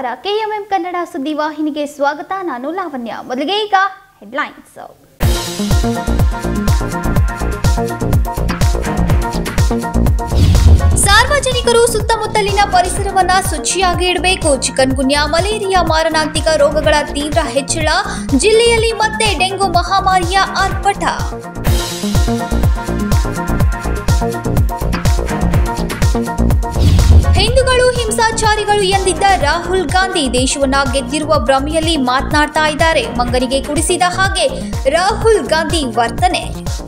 KMM Kannada ಸುದ್ದಿ ವಾಹಿನಿಗೆ ಸ್ವಾಗತ ನಾನು ಲಾವಣ್ಯ ಮೊದಲಿಗೆ ಈಗ ಹೆಡ್ಲೈನ್ಸ್ ಸಾರ್ವಜನಿಕರು ಸುತ್ತಮುತ್ತಲಿನ ಪರಿಸರವನ್ನ ಶುಚಿಯಾಗಿ ಇಡಬೇಕು ಚಿಕನ್ ಗುನ್ಯಾ ಮಲೇರಿಯಾ ಮಾರಣಾಂತಿಕ ರೋಗಗಳ ತೀವ್ರ ಹೆಚ್ಚಳ ಜಿಲ್ಲೆಯಲ್ಲಿ ಮತ್ತೆ ಡೆಂಗು ಮಹಾಮಾರಿಯ ಆರ್ಭಟ ಹಿಂದೂಗಳು ಹಿಂಸಾಚಾರಿಗಳು ಎಂದಿದ್ದ ರಾಹುಲ್ ಗಾಂಧಿ ದೇಶವನ್ನ ಗೆದ್ದಿರುವ ಭ್ರಮೆಯಲ್ಲಿ ಮಾತನಾಡ್ತಾ ಇದ್ದಾರೆ ಮಂಗನಿಗೆ ಕುಡಿಸಿದ ಹಾಗೆ ರಾಹುಲ್ ಗಾಂಧಿ ವರ್ತನೆ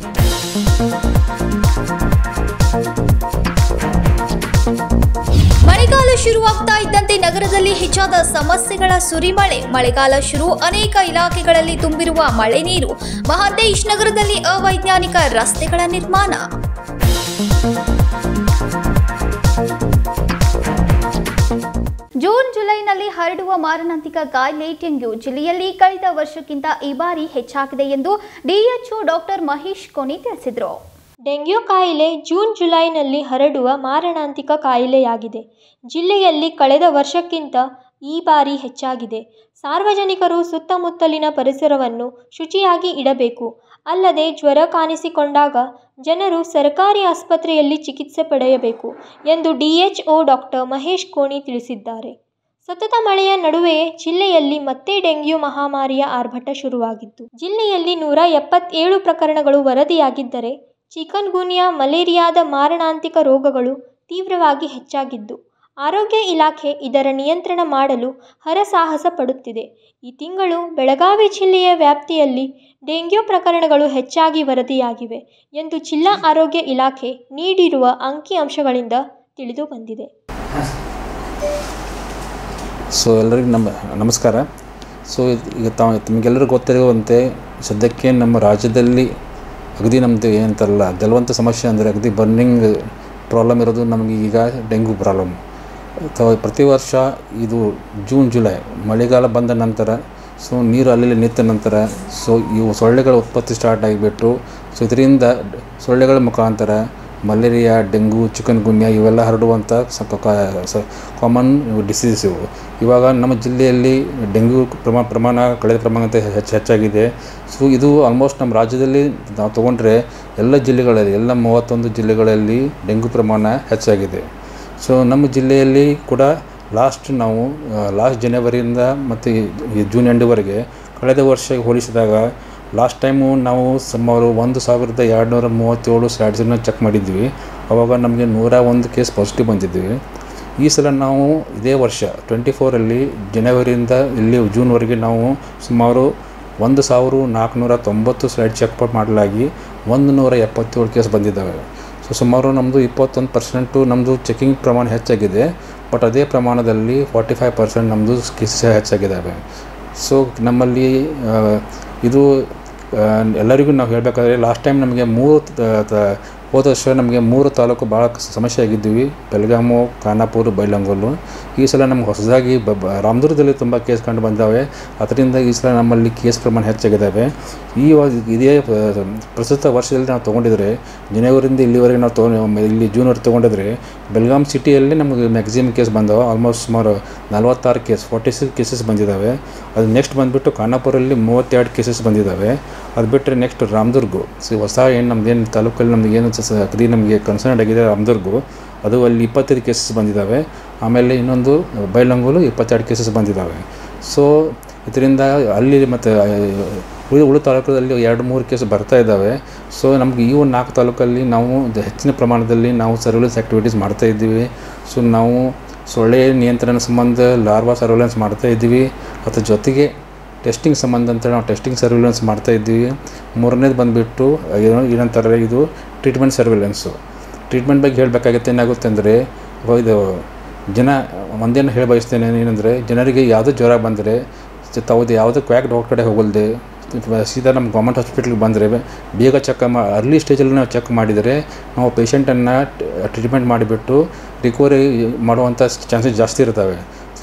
ಮಳೆಗಾಲ ಶುರುವಾಗ್ತಾ ಇದ್ದಂತೆ ನಗರದಲ್ಲಿ ಹೆಚ್ಚಾದ ಸಮಸ್ಯೆಗಳ ಸುರಿಮಳೆ ಮಳೆಗಾಲ ಶುರು ಅನೇಕ ಇಲಾಖೆಗಳಲ್ಲಿ ತುಂಬಿರುವ ಮಳೆ ನೀರು ಮಹಾದೇಶ್ ನಗರದಲ್ಲಿ ಅವೈಜ್ಞಾನಿಕ ರಸ್ತೆಗಳ ನಿರ್ಮಾಣ ಜೂನ್ ಜುಲೈನಲ್ಲಿ ಹರಡುವ ಮಾರಣಾಂತಿಕ ಕಾಯಿಲೆ ಡೆಂಗ್ಯೂ ಜಿಲ್ಲೆಯಲ್ಲಿ ಕಳೆದ ವರ್ಷಕ್ಕಿಂತ ಈ ಬಾರಿ ಹೆಚ್ಚಾಗಿದೆ ಎಂದು ಡಿಎಚ್ಒ ಡಾಕ್ಟರ್ ಮಹೇಶ್ ಕೋನಿ ತಿಳಿಸಿದರು ಡೆಂಗ್ಯೂ ಕಾಯಿಲೆ ಜೂನ್ ಜುಲೈನಲ್ಲಿ ಹರಡುವ ಮಾರಣಾಂತಿಕ ಕಾಯಿಲೆಯಾಗಿದೆ ಜಿಲ್ಲೆಯಲ್ಲಿ ಕಳೆದ ವರ್ಷಕ್ಕಿಂತ ಈ ಬಾರಿ ಹೆಚ್ಚಾಗಿದೆ ಸಾರ್ವಜನಿಕರು ಸುತ್ತಮುತ್ತಲಿನ ಪರಿಸರವನ್ನು ಶುಚಿಯಾಗಿ ಇಡಬೇಕು ಅಲ್ಲದೆ ಜ್ವರ ಕಾಣಿಸಿಕೊಂಡಾಗ ಜನರು ಸರ್ಕಾರಿ ಆಸ್ಪತ್ರೆಯಲ್ಲಿ ಚಿಕಿತ್ಸೆ ಪಡೆಯಬೇಕು ಎಂದು ಡಿಎಚ್ಒ ಡಾಕ್ಟರ್ ಮಹೇಶ್ ಕೋಣಿ ತಿಳಿಸಿದ್ದಾರೆ ಸತತ ಮಳೆಯ ನಡುವೆಯೇ ಜಿಲ್ಲೆಯಲ್ಲಿ ಮತ್ತೆ ಡೆಂಗ್ಯೂ ಮಹಾಮಾರಿಯ ಆರ್ಭಟ ಶುರುವಾಗಿತ್ತು ಜಿಲ್ಲೆಯಲ್ಲಿ ನೂರ ಎಪ್ಪತ್ತೇಳು ಪ್ರಕರಣಗಳು ವರದಿಯಾಗಿದ್ದರೆ ಚಿಕನ್ ಗುನ್ಯಾ ಮಲೇರಿಯಾದ ಮಾರಣಾಂತಿಕ ರೋಗಗಳು ತೀವ್ರವಾಗಿ ಹೆಚ್ಚಾಗಿದ್ದು ಆರೋಗ್ಯ ಇಲಾಖೆ ಇದರ ನಿಯಂತ್ರಣ ಮಾಡಲು ಹರಸಾಹಸ ಪಡುತ್ತಿದೆ ಈ ತಿಂಗಳು ಬೆಳಗಾವಿ ಜಿಲ್ಲೆಯ ವ್ಯಾಪ್ತಿಯಲ್ಲಿ ಡೆಂಗ್ಯೂ ಪ್ರಕರಣಗಳು ಹೆಚ್ಚಾಗಿ ವರದಿಯಾಗಿವೆ ಎಂದು ಜಿಲ್ಲಾ ಆರೋಗ್ಯ ಇಲಾಖೆ ನೀಡಿರುವ ಅಂಕಿಅಂಶಗಳಿಂದ ತಿಳಿದು ಬಂದಿದೆ ಸೊ ಎಲ್ಲರಿಗೂ ನಮ್ಮ ನಮಸ್ಕಾರ ಸೊ ಈಗ ತಾವು ತಮಗೆಲ್ಲರಿಗೂ ಗೊತ್ತಿರುವಂತೆ ಸದ್ಯಕ್ಕೆ ನಮ್ಮ ರಾಜ್ಯದಲ್ಲಿ ಅಗದಿ ನಮ್ಮದು ಏನಂತಾರಲ್ಲ ಜಲವಂತ ಸಮಸ್ಯೆ ಅಂದರೆ ಅಗದಿ ಬರ್ನಿಂಗ್ ಪ್ರಾಬ್ಲಮ್ ಇರೋದು ನಮಗೆ ಈಗ ಡೆಂಗು ಪ್ರಾಬ್ಲಮ್ ಅಥವಾ ಪ್ರತಿ ವರ್ಷ ಇದು ಜೂನ್ ಜುಲೈ ಮಳೆಗಾಲ ಬಂದ ನಂತರ ಸೊ ನೀರು ಅಲ್ಲಿ ನಿಂತ ನಂತರ ಸೊ ಇವು ಸೊಳ್ಳೆಗಳ ಉತ್ಪತ್ತಿ ಸ್ಟಾರ್ಟ್ ಆಗಿಬಿಟ್ಟು ಸೊ ಇದರಿಂದ ಸೊಳ್ಳೆಗಳ ಮುಖಾಂತರ ಮಲೇರಿಯಾ ಡೆಂಗು ಚಿಕನ್ ಗುನ್ಯಾ ಇವೆಲ್ಲ ಹರಡುವಂಥ ಕಾಮನ್ ಡಿಸೀಸ್ ಇವು ಇವಾಗ ನಮ್ಮ ಜಿಲ್ಲೆಯಲ್ಲಿ ಡೆಂಗ್ಯೂ ಪ್ರಮಾಣ ಪ್ರಮಾಣ ಕಳೆದ ಪ್ರಮಾಣ ಹೆಚ್ಚು ಹೆಚ್ಚಾಗಿದೆ ಸೊ ಇದು ಆಲ್ಮೋಸ್ಟ್ ನಮ್ಮ ರಾಜ್ಯದಲ್ಲಿ ನಾವು ತೊಗೊಂಡ್ರೆ ಎಲ್ಲ ಜಿಲ್ಲೆಗಳಲ್ಲಿ ಎಲ್ಲ ಮೂವತ್ತೊಂದು ಜಿಲ್ಲೆಗಳಲ್ಲಿ ಡೆಂಗ್ಯೂ ಪ್ರಮಾಣ ಹೆಚ್ಚಾಗಿದೆ ಸೊ ನಮ್ಮ ಜಿಲ್ಲೆಯಲ್ಲಿ ಕೂಡ ಲಾಸ್ಟ್ ನಾವು ಲಾಸ್ಟ್ ಜನವರಿಯಿಂದ ಮತ್ತು ಈ ಜೂನ್ ಎಂಡ್ವರೆಗೆ ಕಳೆದ ವರ್ಷ ಹೋಲಿಸಿದಾಗ ಲಾಸ್ಟ್ ಟೈಮು ನಾವು ಸುಮಾರು ಒಂದು ಸಾವಿರದ ಎರಡುನೂರ ಮೂವತ್ತೇಳು ಸ್ಯಾಡ್ಸನ್ನ ಚೆಕ್ ಮಾಡಿದ್ವಿ ಅವಾಗ ನಮಗೆ ನೂರ ಒಂದು ಕೇಸ್ ಪಾಸಿಟಿವ್ ಬಂದಿದ್ವಿ ಈ ಸಲ ನಾವು ಇದೇ ವರ್ಷ ಟ್ವೆಂಟಿ ಫೋರಲ್ಲಿ ಜನವರಿಯಿಂದ ಇಲ್ಲಿ ಜೂನ್ವರೆಗೆ ನಾವು ಸುಮಾರು ಒಂದು ಸಾವಿರ ನಾಲ್ಕುನೂರ ತೊಂಬತ್ತು ಸ್ಲೈಡ್ ಚೆಕ್ ಮಾಡಲಾಗಿ ಒಂದು ನೂರ ಎಪ್ಪತ್ತೇಳು ಕೇಸ್ ಬಂದಿದ್ದಾವೆ ಸೊ ಸುಮಾರು ನಮ್ಮದು ಇಪ್ಪತ್ತೊಂದು ಪರ್ಸೆಂಟು ನಮ್ಮದು ಚೆಕಿಂಗ್ ಪ್ರಮಾಣ ಹೆಚ್ಚಾಗಿದೆ ಬಟ್ ಅದೇ ಪ್ರಮಾಣದಲ್ಲಿ ಫಾರ್ಟಿ ಫೈವ್ ಪರ್ಸೆಂಟ್ ನಮ್ಮದು ಕೇಸಸ್ ಹೆಚ್ಚಾಗಿದ್ದಾವೆ ಸೊ ನಮ್ಮಲ್ಲಿ ಇದು ಎಲ್ಲರಿಗೂ ನಾವು ಹೇಳಬೇಕಾದ್ರೆ ಲಾಸ್ಟ್ ಟೈಮ್ ನಮಗೆ ಮೂರು ಹೋದ ವರ್ಷ ನಮಗೆ ಮೂರು ತಾಲೂಕು ಭಾಳ ಸಮಸ್ಯೆ ಆಗಿದ್ದೀವಿ ಬೆಳಗಾಮು ಖಾನಾಪುರ ಬೈಲಂಗೋಲು ಈ ಸಲ ನಮ್ಗೆ ಹೊಸದಾಗಿ ಬ ರಾಮದುರ್ಗದಲ್ಲಿ ತುಂಬ ಕೇಸ್ ಕಂಡು ಬಂದಾವೆ ಅದರಿಂದ ಈ ಸಲ ನಮ್ಮಲ್ಲಿ ಕೇಸ್ ಪ್ರಮಾಣ ಹೆಚ್ಚಾಗಿದ್ದಾವೆ ಈ ಇದೇ ಪ್ರಸ್ತುತ ವರ್ಷದಲ್ಲಿ ನಾವು ತೊಗೊಂಡಿದ್ರೆ ಜನವರಿಂದ ಇಲ್ಲಿವರೆಗೆ ನಾವು ತೊಗೊಂಡು ಇಲ್ಲಿ ಜೂನ್ವರೆಗೆ ತೊಗೊಂಡಿದ್ರೆ ಬೆಳಗಾಂ ಸಿಟಿಯಲ್ಲಿ ನಮಗೆ ಮ್ಯಾಕ್ಸಿಮಮ್ ಕೇಸ್ ಬಂದವೆ ಆಲ್ಮೋಸ್ಟ್ ಸುಮಾರು ನಲ್ವತ್ತಾರು ಕೇಸ್ ಫಾರ್ಟಿ ಸಿಕ್ಸ್ ಕೇಸಸ್ ಬಂದಿದ್ದಾವೆ ಅದು ನೆಕ್ಸ್ಟ್ ಬಂದುಬಿಟ್ಟು ಖಾನಾಪುರಲ್ಲಿ ಮೂವತ್ತೆರಡು ಕೇಸಸ್ ಬಂದಿದ್ದಾವೆ ಅದು ಬಿಟ್ಟರೆ ನೆಕ್ಸ್ಟ್ ರಾಮದುರ್ಗು ಸೊ ಹೊಸ ಏನು ನಮ್ದು ಏನು ತಾಲೂಕಲ್ಲಿ ನಮ್ಗೆ ಏನು ಅಗದಿ ನಮಗೆ ಕನ್ಸರ್ನ್ ಆಗಿದೆ ರಾಮದುರ್ಗು ಅದು ಅಲ್ಲಿ ಇಪ್ಪತ್ತೈದು ಕೇಸಸ್ ಬಂದಿದ್ದಾವೆ ಆಮೇಲೆ ಇನ್ನೊಂದು ಬೈಲಂಗೂಲು ಇಪ್ಪತ್ತೆರಡು ಕೇಸಸ್ ಬಂದಿದ್ದಾವೆ ಸೊ ಇದರಿಂದ ಅಲ್ಲಿ ಮತ್ತು ಉಳಿದ ಉಳಿದ ತಾಲೂಕಲ್ಲಿ ಎರಡು ಮೂರು ಕೇಸ್ ಬರ್ತಾ ಇದ್ದಾವೆ ಸೊ ನಮ್ಗೆ ಈ ಒಂದು ನಾಲ್ಕು ತಾಲೂಕಲ್ಲಿ ನಾವು ಹೆಚ್ಚಿನ ಪ್ರಮಾಣದಲ್ಲಿ ನಾವು ಸರ್ವಿಲೆನ್ಸ್ ಆ್ಯಕ್ಟಿವಿಟೀಸ್ ಮಾಡ್ತಾ ಇದ್ದೀವಿ ಸೊ ನಾವು ಸೊಳ್ಳೆ ನಿಯಂತ್ರಣ ಸಂಬಂಧ ಲಾರ್ವಾ ಸರ್ವಿಲೆನ್ಸ್ ಮಾಡ್ತಾ ಇದ್ದೀವಿ ಅದ್ರ ಜೊತೆಗೆ ಟೆಸ್ಟಿಂಗ್ ಸಂಬಂಧ ಅಂತ ನಾವು ಟೆಸ್ಟಿಂಗ್ ಸರ್ವಿಲೆನ್ಸ್ ಮಾಡ್ತಾ ಇದ್ದೀವಿ ಮೂರನೇದು ಬಂದುಬಿಟ್ಟು ಏನೋ ಏನಂತಾರೆ ಇದು ಟ್ರೀಟ್ಮೆಂಟ್ ಸರ್ವಿಲೆನ್ಸು ಟ್ರೀಟ್ಮೆಂಟ್ ಬಗ್ಗೆ ಹೇಳಬೇಕಾಗುತ್ತೆ ಏನಾಗುತ್ತೆ ಅಂದರೆ ಇದು ಜನ ಒಂದೇನು ಹೇಳಿ ಬಯಸ್ತೇನೆ ಏನಂದರೆ ಜನರಿಗೆ ಯಾವುದೇ ಜ್ವರ ಬಂದರೆ ತಾವು ಯಾವುದೇ ಕ್ವ್ಯಾಕ್ ಡಾಕ್ಟರ್ ಕಡೆ ಹೋಗಲ್ದೆ ಸೀದಾ ನಮ್ಮ ಗೌರ್ಮೆಂಟ್ ಹಾಸ್ಪಿಟ್ಲಿಗೆ ಬಂದರೆ ಬೇಗ ಚೆಕ್ ಮಾ ಅರ್ಲಿ ಸ್ಟೇಜಲ್ಲಿ ನಾವು ಚೆಕ್ ಮಾಡಿದರೆ ನಾವು ಪೇಷಂಟನ್ನು ಟ್ರೀಟ್ಮೆಂಟ್ ಮಾಡಿಬಿಟ್ಟು ರಿಕವರಿ ಮಾಡುವಂಥ ಚಾನ್ಸಸ್ ಜಾಸ್ತಿ ಇರ್ತವೆ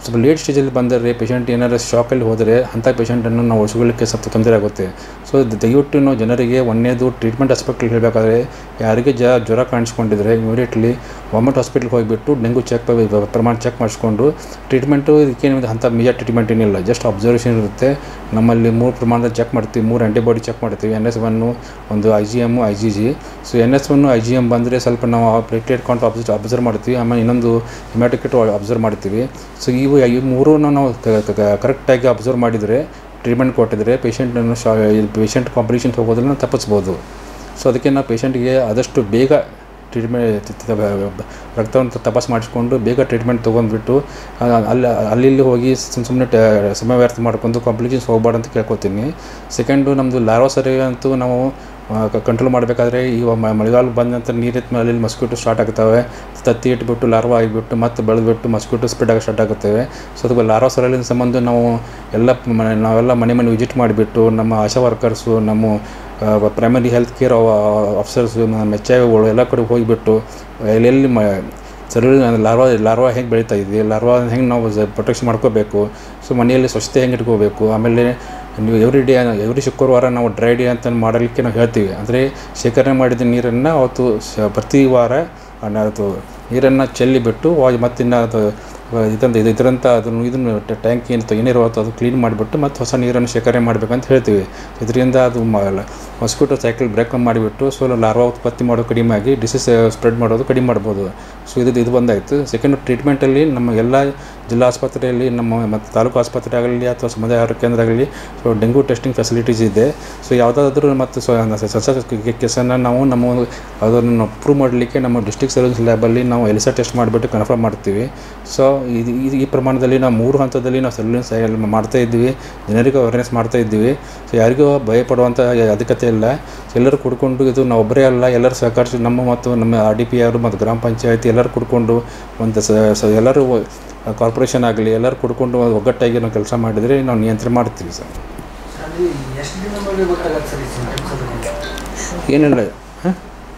ಸ್ವಲ್ಪ ಲೇಟ್ ಸ್ಟೇಜಲ್ಲಿ ಬಂದರೆ ಪೇಷಂಟ್ ಏನಾದ್ರು ಶಾಕಲ್ಲಿ ಹೋದರೆ ಅಂಥ ಪೇಷಂಟನ್ನು ನಾವು ಉಳಿಸ್ಕೊಳ್ಳಿಕ್ಕೆ ಸ್ವಲ್ಪ ತೊಂದರೆ ಆಗುತ್ತೆ ಸೊ ದಯವಿಟ್ಟು ನಾವು ಜನರಿಗೆ ಒಂದೇದು ಟ್ರೀಟ್ಮೆಂಟ್ ಆಸ್ಪೆಕ್ಟಲ್ಲಿ ಹೇಳಬೇಕಾದ್ರೆ ಯಾರಿಗೆ ಜ ಜ್ವರ ಕಾಣಿಸ್ಕೊಂಡಿದ್ರೆ ಇಮಿಡಿಯೇಟ್ಲಿ ಗೌರ್ಮೆಂಟ್ ಹಾಸ್ಪಿಟ್ಲ್ಗೆ ಹೋಗಿಬಿಟ್ಟು ಡೆಂಗು ಚೆಕ್ ಪ್ರಮಾಣ ಚೆಕ್ ಮಾಡಿಸ್ಕೊಂಡು ಟ್ರೀಟ್ಮೆಂಟು ಇದಕ್ಕೇನಿದೆ ಅಂಥ ಮೇಜರ್ ಟ್ರೀಟ್ಮೆಂಟ್ ಏನಿಲ್ಲ ಜಸ್ಟ್ ಅಬ್ಸರ್ವೇಷನ್ ಇರುತ್ತೆ ನಮ್ಮಲ್ಲಿ ಮೂರು ಪ್ರಮಾಣದ ಚೆಕ್ ಮಾಡ್ತೀವಿ ಮೂರು ಆ್ಯಂಟಿಬಾಡಿ ಚೆಕ್ ಮಾಡ್ತೀವಿ ಎನ್ ಎಸ್ ಒನ್ನು ಒಂದು I G M I G G so N S one I G M ಬಂದರೆ ಸ್ವಲ್ಪ ನಾವು ಪ್ಲೇಟ್ಲೆಟ್ ಕೌಂಟ್ ಅಬ್ಸರ್ವ್ ಅಬ್ಸರ್ವ್ ಮಾಡ್ತೀವಿ ಆಮೇಲೆ ಇನ್ನೊಂದು ಹಿಮ್ಯಾಟಿಕೆಟ್ ಅಬ್ಸರ್ವ್ ಮಾಡ್ತೀವಿ ಸೊ ಇವು ಈ ಮೂರನ್ನು ನಾವು ಕರೆಕ್ಟಾಗಿ ಅಬ್ಸರ್ವ್ ಮಾಡಿದರೆ ಟ್ರೀಟ್ಮೆಂಟ್ ಕೊಟ್ಟಿದ್ರೆ ಪೇಷಂಟನ್ನು ಶಾ ಪೇಷಂಟ್ ಕಾಂಪ್ಲಿಕೇಶನ್ಸ್ ಹೋಗೋದನ್ನು ತಪ್ಪಿಸ್ಬೋದು ಸೊ ಅದಕ್ಕೆ ನಾವು ಪೇಷಂಟ್ಗೆ ಆದಷ್ಟು ಬೇಗ ಟ್ರೀಟ್ಮೆಂಟ್ ರಕ್ತವನ್ನು ತಪಾಸ್ ಮಾಡಿಸ್ಕೊಂಡು ಬೇಗ ಟ್ರೀಟ್ಮೆಂಟ್ ತೊಗೊಂಡ್ಬಿಟ್ಟು ಅಲ್ಲಿ ಅಲ್ಲಿ ಇಲ್ಲಿ ಹೋಗಿ ಸುಮ್ಮ ಸುಮ್ಮನೆ ಸಮಯ ವ್ಯರ್ಥ ಮಾಡ್ಕೊಂಡು ಕಾಂಪ್ಲಿಕೇಶನ್ಸ್ ಹೋಗ್ಬಾರ್ದು ಅಂತ ಕೇಳ್ಕೊತೀನಿ ಸೆಕೆಂಡು ನಮ್ಮದು ಲಾರ್ವಾ ಸರಿ ಅಂತೂ ನಾವು ಕಂಟ್ರೋಲ್ ಮಾಡಬೇಕಾದ್ರೆ ಈ ಮ- ಮಳೆಗಾಲ ಬಂದ ನಂತರ ನೀರಿನ ಮೇಲೆ ಅಲ್ಲಿ ಮಸ್ಕಿಟೋ ಸ್ಟಾರ್ಟ್ ಆಗ್ತವೆ ತತ್ತಿ ಇಟ್ಬಿಟ್ಟು ಲಾರ್ವಾ ಆಗಿಬಿಟ್ಟು ಮತ್ತೆ ಬೆಳೆದ್ಬಿಟ್ಟು ಮಸ್ಕಿಟೋ ಸ್ಪ್ರೆಡ್ ಆಗಿ ಸ್ಟಾರ್ಟ್ ಆಗುತ್ತವೆ ಸೊ ಅದಕ್ಕೆ ಲಾರ್ವಾ ಸರಳಿನ ಸಂಬಂಧ ನಾವು ಎಲ್ಲ ಮ- ನಾವೆಲ್ಲ ಮನೆ ಮನೆ ವಿಸಿಟ್ ಮಾಡಿಬಿಟ್ಟು ನಮ್ಮ ಆಶಾ ವರ್ಕರ್ಸು ನಮ್ಮ ಪ್ರೈಮರಿ ಹೆಲ್ತ್ ಕೇರ್ ಆಫೀಸರ್ಸು ನಮ್ಮ ಎಚ್ ಐ ವಿಗಳು ಎಲ್ಲ ಕಡೆ ಹೋಗಿಬಿಟ್ಟು ಎಲ್ಲೆಲ್ಲಿ ಮ ಸರಳ ಲಾರ್ವಾ ಲಾರ್ವಾ ಹೆಂಗೆ ಬೆಳೀತಾ ಇದೆ ಲಾರ್ವಾ ಹೆಂಗೆ ನಾವು ಪ್ರೊಟೆಕ್ಷನ್ ಮಾಡ್ಕೋಬೇಕು ಸೊ ಮನೆಯಲ್ಲಿ ಸ್ವಚ್ಛತೆ ಹೆಂಗೆ ಇಟ್ಕೋಬೇಕು ಆಮೇಲೆ ನೀವು ಎವ್ರಿ ಡೇ ಎವ್ರಿ ಶುಕ್ರವಾರ ನಾವು ಡ್ರೈ ಡೇ ಅಂತ ಮಾಡಲಿಕ್ಕೆ ನಾವು ಹೇಳ್ತೀವಿ ಅಂದರೆ ಶೇಖರಣೆ ಮಾಡಿದ ನೀರನ್ನು ಅವತ್ತು ಶ ಪ್ರತಿ ವಾರ ಅನ್ನ ಅದು ನೀರನ್ನು ಚೆಲ್ಲಿ ಬಿಟ್ಟು ವಾ- ಮತ್ತಿನ್ನು ಅದು ಇದರಿಂದ ಇದು ಇದರಂತ ಅದನ್ನು ಇದನ್ನು ಟ್ಯಾಂಕ್ ಏನು ಏನಿರುತ್ತೋ ಅದು ಕ್ಲೀನ್ ಮಾಡಿಬಿಟ್ಟು ಮತ್ತು ಹೊಸ ನೀರನ್ನು ಶೇಖರಣೆ ಮಾಡಬೇಕಂತ ಹೇಳ್ತೀವಿ ಇದರಿಂದ ಅದು ಮಸ್ಕಿಟೋ ಸೈಕಲ್ ಬ್ರೇಕ್ ಮಾಡಿಬಿಟ್ಟು ಸೊ ಲಾರ್ವಾ ಉತ್ಪತ್ತಿ ಮಾಡೋದು ಕಡಿಮೆ ಆಗಿ ಡಿಸೀಸ್ ಸ್ಪ್ರೆಡ್ ಮಾಡೋದು ಕಡಿಮೆ ಮಾಡ್ಬೋದು ಸೊ ಇದು ಇದು ಬಂದಾಯಿತು ಸೆಕೆಂಡ್ ಟ್ರೀಟ್ಮೆಂಟಲ್ಲಿ ನಮ್ಮ ಎಲ್ಲ ಜಿಲ್ಲಾ ಆಸ್ಪತ್ರೆಯಲ್ಲಿ ನಮ್ಮ ಮತ್ತು ತಾಲೂಕು ಆಸ್ಪತ್ರೆ ಆಗಲಿ ಅಥವಾ ಸಮುದಾಯ ಆರೋಗ್ಯ ಕೇಂದ್ರ ಆಗಲಿ ಸೊ ಡೆಂಗು ಟೆಸ್ಟಿಂಗ್ ಫೆಸಿಲಿಟೀಸ್ ಇದೆ ಸೊ ಯಾವುದಾದ್ರೂ ಮತ್ತು ಸೊ ಕೇಸನ್ನು ನಾವು ನಮ್ಮ ಅದನ್ನು ಪ್ರೂವ್ ಮಾಡಲಿಕ್ಕೆ ನಮ್ಮ ಡಿಸ್ಟ್ರಿಕ್ಟ್ ಸರ್ವಿಸ್ ಲ್ಯಾಬಲ್ಲಿ ನಾವು ಎಲಿಸಾ ಟೆಸ್ಟ್ ಮಾಡಿಬಿಟ್ಟು ಕನ್ಫರ್ಮ್ ಮಾಡ್ತೀವಿ ಸೊ ಇದು ಇದು ಈ ಪ್ರಮಾಣದಲ್ಲಿ ನಾವು ಮೂರು ಹಂತದಲ್ಲಿ ನಾವು ಸರ್ವಿಲೆನ್ಸ್ ಮಾಡ್ತಾ ಇದ್ದೀವಿ ಜನರಿಗೆ ಅವೇರ್ನೆಸ್ ಮಾಡ್ತಾ ಇದ್ದೀವಿ ಸೊ ಯಾರಿಗೂ ಭಯಪಡುವಂಥ ಅಧಿಕತೆ ಇಲ್ಲ ಸೊ ಎಲ್ಲರೂ ಕುಡ್ಕೊಂಡು ಇದು ನಾವು ಒಬ್ಬರೇ ಅಲ್ಲ ಎಲ್ಲರೂ ಸಹಕರಿಸಿ ನಮ್ಮ ಮತ್ತು ನಮ್ಮ ಆರ್ ಡಿ ಪಿ ಅವರು ಮತ್ತು ಗ್ರಾಮ ಪಂಚಾಯತಿ ಎಲ್ಲರೂ ಕುಡ್ಕೊಂಡು ಒಂದು ಸ ಸ ಎಲ್ಲರೂ ಕಾರ್ಪೊರೇಷನ್ ಆಗಲಿ ಎಲ್ಲರೂ ಕುಡ್ಕೊಂಡು ಒಗ್ಗಟ್ಟಾಗಿ ನಾವು ಕೆಲಸ ಮಾಡಿದರೆ ನಾವು ನಿಯಂತ್ರಣ ಮಾಡ್ತೀವಿ ಸರ್ ಅದು ಎಷ್ಟು ದಿನ ಮೇಲೆ ಗೊತ್ತಾಗತ್ತೆ ಸರ್ ಈ symptoms ಅದು? ಏನಿಲ್ಲ ಹಾಂ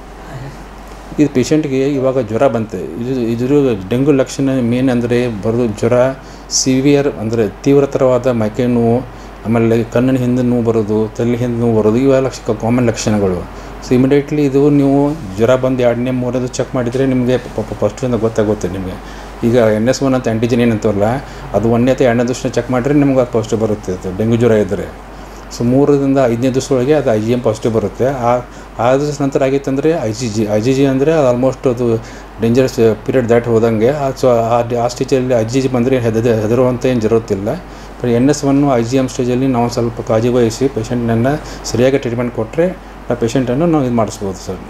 ಇದು ಪೇಷಂಟ್ಗೆ ಇವಾಗ ಜ್ವರ ಬಂತೆ ಇದು ಇದ್ರ ಡೆಂಗು ಲಕ್ಷಣ ಮೇನ್ ಅಂದರೆ ಬರೋದು ಜ್ವರ ಸಿವಿಯರ್ ಅಂದರೆ ತೀವ್ರತರವಾದ ಮೈಕೈ ನೋವು ಆಮೇಲೆ ಕಣ್ಣಿನ ಹಿಂದೆ ನೋವು ಬರೋದು ತಲೆ ಹಿಂದೆ ನೋವು ಬರೋದು ಇವೆಲ್ಲ ಲಕ್ಷ ಕಾಮನ್ ಲಕ್ಷಣಗಳು ಸೊ ಇಮಿಡಿಯೇಟ್ಲಿ ಇದು ನೀವು ಜ್ವರ ಬಂದು ಎರಡನೇ ಮೂರನೇದು ಚೆಕ್ ಮಾಡಿದರೆ ನಿಮಗೆ ಫಸ್ಟಿಂದ ಗೊತ್ತಾಗುತ್ತೆ ನಿಮಗೆ ಈಗ ಎನ್ ಎಸ್ ಒನ್ ಅಂತ ಆ್ಯಂಟಿಜನ್ ಏನಂತಾರಲ್ಲ ಅದು ಒಂದನೇ ಅಥವಾ ಎರಡನೇ ದಿವಸ ಚೆಕ್ ಮಾಡಿದ್ರೆ ನಿಮ್ಗೆ ಅದು ಪಾಸಿಟಿವ್ ಬರುತ್ತೆ ಅದು ಡೆಂಗು ಜ್ವರ ಇದ್ದರೆ ಸೊ ಮೂರರಿಂದ ಐದನೇ ದಿವಸ ಒಳಗೆ ಅದು ಐ ಜಿ ಎಮ್ ಪಾಸಿಟಿವ್ ಬರುತ್ತೆ ಆ ಆ ದಿವಸ ನಂತರ ಆಗಿತ್ತು ಅಂದರೆ I G G I G G ಅಂದರೆ ಆಲ್ಮೋಸ್ಟ್ ಅದು ಡೇಂಜರಸ್ ಪೀರಿಯಡ್ ದಾಟ್ ಹೋದಂಗೆ ಆ ಸೊ ಆ ಆ ಸ್ಟೇಜಲ್ಲಿ ಐ ಜಿ ಜಿ ಬಂದರೆ ಹೆದ ಹೆದರುವಂಥ ಏನು ಜರುತ್ತಿಲ್ಲ but N S one I G M ಸ್ಟೇಜಲ್ಲಿ ನಾವು ಸ್ವಲ್ಪ ಕಾಳಜಿ ವಹಿಸಿ ಪೇಷಂಟನ್ನು ಸರಿಯಾಗಿ ಟ್ರೀಟ್ಮೆಂಟ್ ಕೊಟ್ಟರೆ ಆ ಪೇಷಂಟನ್ನು ನಾವು ಇದು ಮಾಡಿಸ್ಬೋದು ಸರ್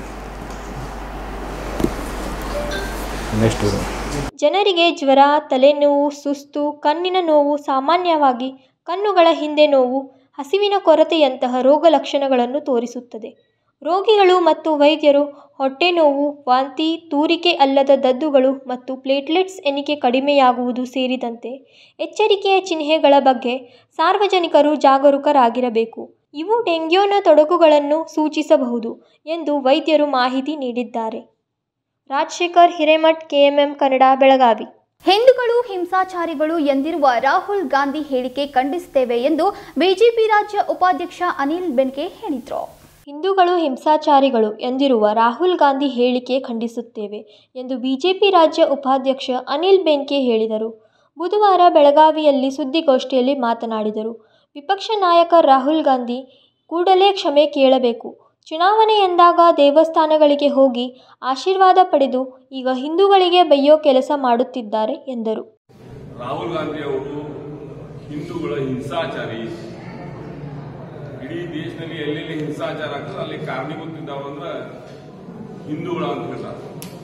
ನೆಕ್ಸ್ಟ್ ಜನರಿಗೆ ಜ್ವರ ತಲೆನೋವು ಸುಸ್ತು ಕಣ್ಣಿನ ನೋವು ಸಾಮಾನ್ಯವಾಗಿ ಕಣ್ಣುಗಳ ಹಿಂದೆ ನೋವು ಹಸಿವಿನ ಕೊರತೆಯಂತಹ ರೋಗ ಲಕ್ಷಣಗಳನ್ನು ತೋರಿಸುತ್ತದೆ ರೋಗಿಗಳು ಮತ್ತು ವೈದ್ಯರು ಹೊಟ್ಟೆ ನೋವು ವಾಂತಿ ತೂರಿಕೆ ಅಲ್ಲದ ದದ್ದುಗಳು ಮತ್ತು ಪ್ಲೇಟ್ಲೆಟ್ಸ್ ಎಣಿಕೆ ಕಡಿಮೆಯಾಗುವುದು ಸೇರಿದಂತೆ ಎಚ್ಚರಿಕೆಯ ಚಿಹ್ನೆಗಳ ಬಗ್ಗೆ ಸಾರ್ವಜನಿಕರು ಜಾಗರೂಕರಾಗಿರಬೇಕು ಇವು ಡೆಂಗ್ಯೂನ ತೊಡಕುಗಳನ್ನು ಸೂಚಿಸಬಹುದು ಎಂದು ವೈದ್ಯರು ಮಾಹಿತಿ ನೀಡಿದ್ದಾರೆ ರಾಜಶೇಖರ್ ಹಿರೇಮಠ್ ಕೆಎಂಎಂ ಕನ್ನಡ ಬೆಳಗಾವಿ ಹಿಂದೂಗಳು ಹಿಂಸಾಚಾರಿಗಳು ಎಂದಿರುವ ರಾಹುಲ್ ಗಾಂಧಿ ಹೇಳಿಕೆ ಖಂಡಿಸುತ್ತೇವೆ ಎಂದು ಬಿಜೆಪಿ ರಾಜ್ಯ ಉಪಾಧ್ಯಕ್ಷ ಅನಿಲ್ ಬೆನ್ಕೆ ಹೇಳಿದರು ಹಿಂದೂಗಳು ಹಿಂಸಾಚಾರಿಗಳು ಎಂದಿರುವ ರಾಹುಲ್ ಗಾಂಧಿ ಹೇಳಿಕೆ ಖಂಡಿಸುತ್ತೇವೆ ಎಂದು ಬಿಜೆಪಿ ರಾಜ್ಯ ಉಪಾಧ್ಯಕ್ಷ ಅನಿಲ್ ಬೆನ್ಕೆ ಹೇಳಿದರು ಬುಧವಾರ ಬೆಳಗಾವಿಯಲ್ಲಿ ಸುದ್ದಿಗೋಷ್ಠಿಯಲ್ಲಿ ಮಾತನಾಡಿದರು ವಿಪಕ್ಷ ನಾಯಕ ರಾಹುಲ್ ಗಾಂಧಿ ಕೂಡಲೇ ಕ್ಷಮೆ ಕೇಳಬೇಕು ಚುನಾವಣೆ ಎಂದಾಗ ದೇವಸ್ಥಾನಗಳಿಗೆ ಹೋಗಿ ಆಶೀರ್ವಾದ ಪಡೆದು ಈಗ ಹಿಂದೂಗಳಿಗೆ ಬೈಯೋ ಕೆಲಸ ಮಾಡುತ್ತಿದ್ದಾರೆ ಎಂದರು ರಾಹುಲ್ ಗಾಂಧಿ ಅವರು ಹಿಂದೂಗಳ ಹಿಂಸಾಚಾರಿ ಇಡೀ ದೇಶದಲ್ಲಿ ಎಲ್ಲೆಲ್ಲಿ ಹಿಂಸಾಚಾರ ಆಗ್ತದೆ ಅಲ್ಲಿ ಕಾರಣೀಭೂತಿದ್ದಾವ ಅಂದ್ರೆ ಹಿಂದೂಗಳ ಅಂತ ಹೇಳ್ತಾರೆ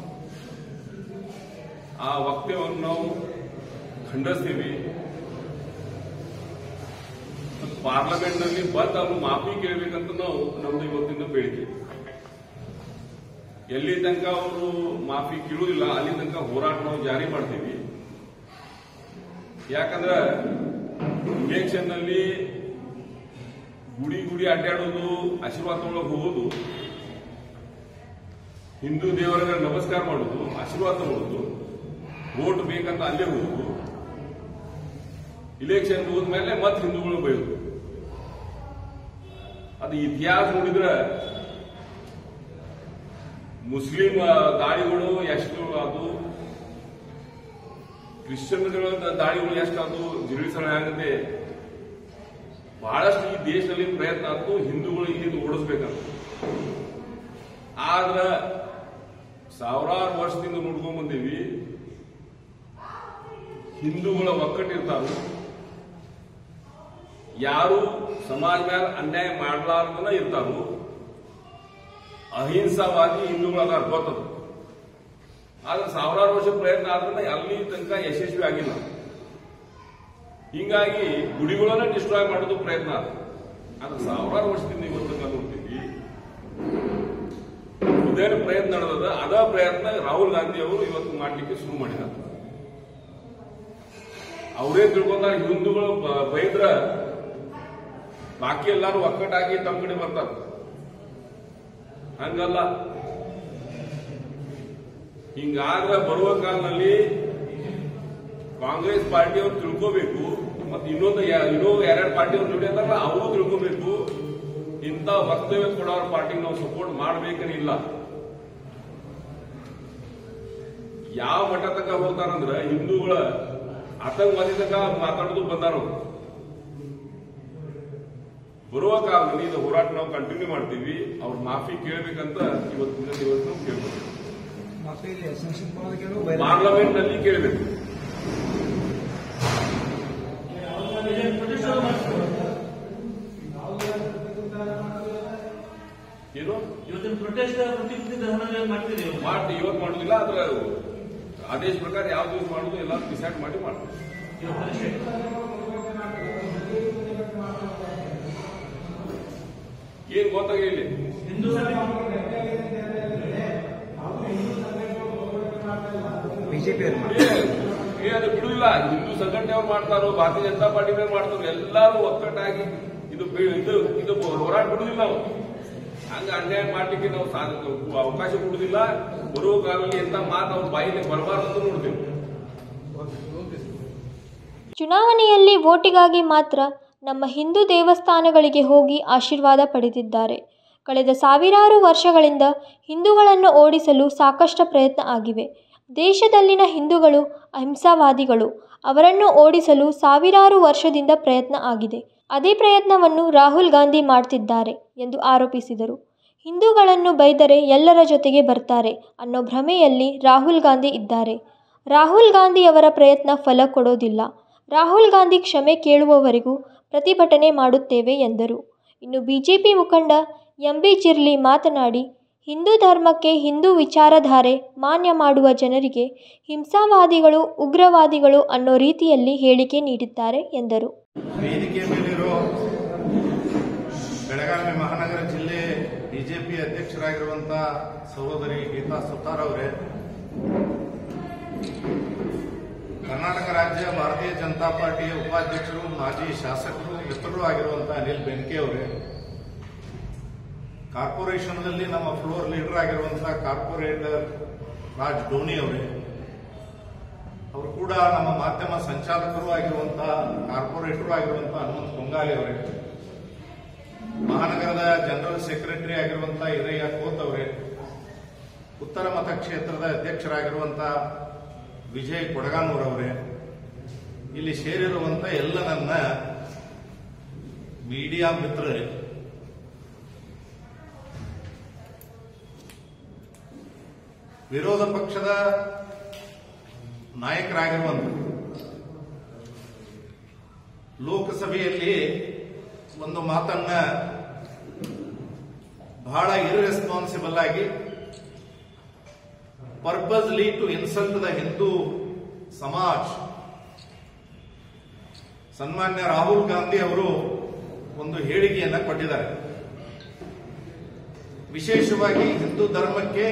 ಆ ವಕ್ತವ್ಯವನ್ನು ನಾವು ಖಂಡಿಸ್ತೀವಿ ಪಾರ್ಲಿಮೆಂಟ್ ನಲ್ಲಿ ಬಂದು ಅವ್ರು ಮಾಫಿ ಕೇಳಬೇಕಂತ ನಾವು ನಮ್ದು ಇವತ್ತಿನ ಬೇಡಿಕೆ ಎಲ್ಲಿ ತನಕ ಅವರು ಮಾಫಿ ಕೇಳುವುದಿಲ್ಲ ಅಲ್ಲಿ ತನಕ ಹೋರಾಟ ನಾವು ಜಾರಿ ಮಾಡ್ತೀವಿ ಯಾಕಂದ್ರೆ ಇಲೆಕ್ಷನ್ ನಲ್ಲಿ ಗುಡಿ ಗುಡಿ ಅಡ್ಡಾಡೋದು ಆಶೀರ್ವಾದ ತಗೊಳಕ್ ಹೋಗೋದು ಹಿಂದೂ ದೇವರಿಗೆ ನಮಸ್ಕಾರ ಮಾಡೋದು ಆಶೀರ್ವಾದ ತಗೊಳ್ಳೋದು ವೋಟ್ ಬೇಕಂತ ಅಲ್ಲೇ ಹೋಗೋದು ಇಲೆಕ್ಷನ್ ಹೋದ್ಮೇಲೆ ಮತ್ತೆ ಹಿಂದೂಗಳು ಬೈದ್ರು ಅದು ಇತಿಹಾಸ ನೋಡಿದ್ರೆ ಮುಸ್ಲಿಂ ಆ, ದಾಳಿಗಳು ಎಷ್ಟು ಅದು ಕ್ರಿಶ್ಚಿಯನ್ಗಳ ದಾಳಿಗಳು ಎಷ್ಟು ಅದು ಜಿರುಳಿಸಣ ಆಗದೆ ಬಹಳಷ್ಟು ಈ ದೇಶದಲ್ಲಿ ಪ್ರಯತ್ನ ಆಯ್ತು ಹಿಂದೂಗಳು ಇಲ್ಲಿಂದ ಓಡಿಸ್ಬೇಕಂತ ಆದ್ರ ಸಾವಿರಾರು ವರ್ಷದಿಂದ ನೋಡ್ಕೊಂಡ್ ಬಂದೀವಿ ಹಿಂದೂಗಳ ಒಕ್ಕಟ್ಟಿರ್ತಾರು ಯಾರು ಸಮಾಜ ಮ್ಯಾಲ ಅನ್ಯಾಯ ಮಾಡಲಾರ್ದನ ಇರ್ತಾರು ಅಹಿಂಸಾವಾದಿ ಹಿಂದೂಗಳು ಅದಾರ ಗೊತ್ತದು ಆದ್ರೆ ಸಾವಿರಾರು ವರ್ಷ ಪ್ರಯತ್ನ ಆದ್ರೆ ಅಲ್ಲಿ ತನಕ ಯಶಸ್ವಿ ಆಗಿಲ್ಲ ಹಿಂಗಾಗಿ ಗುಡಿಗಳನ್ನ ಡಿಸ್ಟ್ರಾಯ್ ಮಾಡೋದು ಪ್ರಯತ್ನ ಆದ ಆದ್ರೆ ಸಾವಿರಾರು ವರ್ಷದಿಂದ ಇವತ್ತು ತನಕ ನೋಡ್ತೀವಿ ಇದೇನು ಪ್ರಯತ್ನ ನಡೆದದ ಅದ ಪ್ರಯತ್ನ ರಾಹುಲ್ ಗಾಂಧಿ ಅವರು ಇವತ್ತು ಮಾಡ್ಲಿಕ್ಕೆ ಶುರು ಮಾಡಿದ್ದಾರೆ ಅವರೇ ತಿಳ್ಕೊಂಡಾಗ ಹಿಂದೂಗಳು ಬ- ಬೈದ್ರ ಬಾಕಿ ಎಲ್ಲಾರು ಒಕ್ಕಟ್ಟಾಗಿ ತಮ್ಮ ಕಡೆ ಬರ್ತಾರ ಹಂಗಲ್ಲ ಹಿಂಗಾದ್ರೆ ಬರುವ ಕಾಲದಲ್ಲಿ ಕಾಂಗ್ರೆಸ್ ಪಾರ್ಟಿಯವ್ರು ತಿಳ್ಕೋಬೇಕು ಮತ್ತೆ ಇನ್ನೊಂದು ಯಾ- ಇನ್ನೂ ಎರಡು ಪಾರ್ಟಿಯವ್ರು ಜೊತೆ ಅಂತಾರಲ್ಲ ಅವರು ತಿಳ್ಕೋಬೇಕು ಇಂಥ ವಕ್ತವ್ಯ ಕೊಡೋರ ಪಾರ್ಟಿಗೆ ನಾವು ಸಪೋರ್ಟ್ ಮಾಡ್ಬೇಕೇನಿಲ್ಲ ಯಾವ ಮಟ್ಟ ತನಕ ಹೋಗ್ತಾರಂದ್ರ ಹಿಂದೂಗಳ ಆತಂಕವಾದಿ ತನಕ ಮಾತಾಡೋದು ಬಂದಾರ ಅವ್ರು. ಬರುವ ಕಾಲದಲ್ಲಿ ಇದು ಹೋರಾಟ ನಾವು ಕಂಟಿನ್ಯೂ ಮಾಡ್ತೀವಿ ಅವ್ರ ಮಾಫಿ ಕೇಳ್ಬೇಕಂತ ಇವತ್ತಿನ ದಿವಸ ನಾವು ಕೇಳ್ಬೋದು ಮತ್ತೆ ಇಲ್ಲಿ ಸಂಸತ್ ಭವನದಕ್ಕೇನು ಬೈರಾಗ ಪಾರ್ಲಿಮೆಂಟ್ ನಲ್ಲಿ ಕೇಳಬೇಕು ಏನು ಇವತ್ತಿನ ಪ್ರೊಟೆಸ್ಟ್ ಪ್ರತಿಭಟನೆ ಧರ್ಮದಲ್ಲಿ ಮಾಡ್ತೀರಿ ನೀವು? ಮಾಡಿ ಇವತ್ತು ಮಾಡುದಿಲ್ಲ ಅದ್ರ ಆದೇಶ ಪ್ರಕಾರ ಯಾವ ದಿವಸ ಮಾಡುದು ಎಲ್ಲ ಡಿಸೈಡ್ ಮಾಡಿ ಮಾಡ್ತೀವಿ ಇವತ್ತು ಪರೀಕ್ಷೆ. ಏನ್ ಗೊತ್ತಾಗಿಲ್ಲ ಹಿಂದೂ ಸಂಘ ಬಿಜೆಪಿ ಅವ್ರು ಏ ಏ, ಅದು ಬಿಡುದಿಲ್ಲ ಹಿಂದೂ ಸಂಘಟನೆಯವ್ರು ಮಾಡ್ತಾರೋ ಭಾರತೀಯ ಜನತಾ ಪಾರ್ಟಿನವ್ರು ಮಾಡ್ತಾರೋ ಎಲ್ಲರೂ ಒಕ್ಕಟ್ಟಾಗಿ ಇದು ಬಿ- ಇದು ಇದು ಹೋರಾಟ ಬಿಡುದಿಲ್ಲ ನಾವು ಹಂಗ ಅನ್ಯಾಯ ಮಾಡ್ಲಿಕ್ಕೆ ನಾವು ಸಾಧ- ಅವಕಾಶ ಕೊಡುದಿಲ್ಲ ಬರುವ ಕಾಲದಲ್ಲಿ ಎಂತ ಮಾತು ಅವ್ರ ಬಾಯಿಗೆ ಬರಬಾರ್ದು ಅಂತ ನೋಡ್ತೀವಿ ಚುನಾವಣೆಯಲ್ಲಿ ವೋಟಿಗಾಗಿ ಮಾತ್ರ ನಮ್ಮ ಹಿಂದೂ ದೇವಸ್ಥಾನಗಳಿಗೆ ಹೋಗಿ ಆಶೀರ್ವಾದ ಪಡೆದಿದ್ದಾರೆ ಕಳೆದ ಸಾವಿರಾರು ವರ್ಷಗಳಿಂದ ಹಿಂದೂಗಳನ್ನು ಓಡಿಸಲು ಸಾಕಷ್ಟು ಪ್ರಯತ್ನ ಆಗಿವೆ ದೇಶದಲ್ಲಿನ ಹಿಂದೂಗಳು ಅಹಿಂಸಾವಾದಿಗಳು ಅವರನ್ನು ಓಡಿಸಲು ಸಾವಿರಾರು ವರ್ಷದಿಂದ ಪ್ರಯತ್ನ ಆಗಿದೆ ಅದೇ ಪ್ರಯತ್ನವನ್ನು ರಾಹುಲ್ ಗಾಂಧಿ ಮಾಡ್ತಿದ್ದಾರೆ ಎಂದು ಆರೋಪಿಸಿದರು ಹಿಂದೂಗಳನ್ನು ಬೈದರೆ ಎಲ್ಲರ ಜೊತೆಗೆ ಬರ್ತಾರೆ ಅನ್ನೋ ಭ್ರಮೆಯಲ್ಲಿ ರಾಹುಲ್ ಗಾಂಧಿ ಇದ್ದಾರೆ ರಾಹುಲ್ ಗಾಂಧಿಯವರ ಪ್ರಯತ್ನ ಫಲ ಕೊಡೋದಿಲ್ಲ ರಾಹುಲ್ ಗಾಂಧಿ ಕ್ಷಮೆ ಕೇಳುವವರೆಗೂ ಪ್ರತಿಭಟನೆ ಮಾಡುತ್ತೇವೆ ಎಂದರು ಇನ್ನು ಬಿಜೆಪಿ ಮುಖಂಡ ಎಂ ಬಿ ಜಿರ್ಲಿ ಮಾತನಾಡಿ ಹಿಂದೂ ಧರ್ಮಕ್ಕೆ ಹಿಂದೂ ವಿಚಾರಧಾರೆ ಮಾನ್ಯ ಮಾಡುವ ಜನರಿಗೆ ಹಿಂಸಾವಾದಿಗಳು ಉಗ್ರವಾದಿಗಳು ಅನ್ನೋ ರೀತಿಯಲ್ಲಿ ಹೇಳಿಕೆ ನೀಡಿದ್ದಾರೆ ಎಂದರು ವೇದಿಕೆ ಮೇಲಿರೋ ಬೆಳಗಾವಿ ಮಹಾನಗರ ಜಿಲ್ಲೆ ಬಿಜೆಪಿ ಅಧ್ಯಕ್ಷರಾಗಿರುವಂತ ಸಹೋದರಿ ಗೀತಾ ಸುತಾರ್ ಅವರೇ ಕರ್ನಾಟಕ ರಾಜ್ಯ ಭಾರತೀಯ ಜನತಾ ಪಾರ್ಟಿಯ ಉಪಾಧ್ಯಕ್ಷರು ಮಾಜಿ ಶಾಸಕರು ಮಿತ್ರರು ಆಗಿರುವಂತಹ ಅನಿಲ್ ಬೆನ್ಕೆ ಅವರೇ ಕಾರ್ಪೊರೇಷನ್ನಲ್ಲಿ ನಮ್ಮ ಫ್ಲೋರ್ ಲೀಡರ್ ಆಗಿರುವಂತಹ ಕಾರ್ಪೊರೇಟರ್ ರಾಜ್ ಡೋನಿ ಅವರೇ ಅವರು ಕೂಡ ನಮ್ಮ ಮಾಧ್ಯಮ ಸಂಚಾಲಕರು ಆಗಿರುವಂತಹ ಕಾರ್ಪೊರೇಟರು ಆಗಿರುವಂತಹ ಹನುಮಂತ ಕೊಂಗಾಲಿ ಅವರೇ ಮಹಾನಗರದ ಜನರಲ್ ಸೆಕ್ರೆಟರಿ ಆಗಿರುವಂತಹ ಹಿರಯ್ಯ ಕೋತ್ ಅವರೇ ಉತ್ತರ ಮತಕ್ಷೇತ್ರದ ಅಧ್ಯಕ್ಷರಾಗಿರುವಂತಹ ವಿಜಯ್ ಕೊಡಗಾನೂರ್ ಅವರೇ ಇಲ್ಲಿ ಸೇರಿರುವಂತ ಎಲ್ಲ ನನ್ನ ಮೀಡಿಯಾ ಮಿತ್ರರೇ ವಿರೋಧ ಪಕ್ಷದ ನಾಯಕರಾಗಿರುವಂತ ಲೋಕಸಭೆಯಲ್ಲಿ ಒಂದು ಮಾತನ್ನ ಬಹಳ ಇರ್ರೆಸ್ಪಾನ್ಸಿಬಲ್ ಆಗಿ purposely to insult the Hindu Samaj ಸನ್ಮಾನ್ಯ ರಾಹುಲ್ ಗಾಂಧಿ ಅವರು ಒಂದು ಹೇಳಿಕೆಯನ್ನ ಕೊಟ್ಟಿದ್ದಾರೆ ವಿಶೇಷವಾಗಿ ಹಿಂದೂ ಧರ್ಮಕ್ಕೆ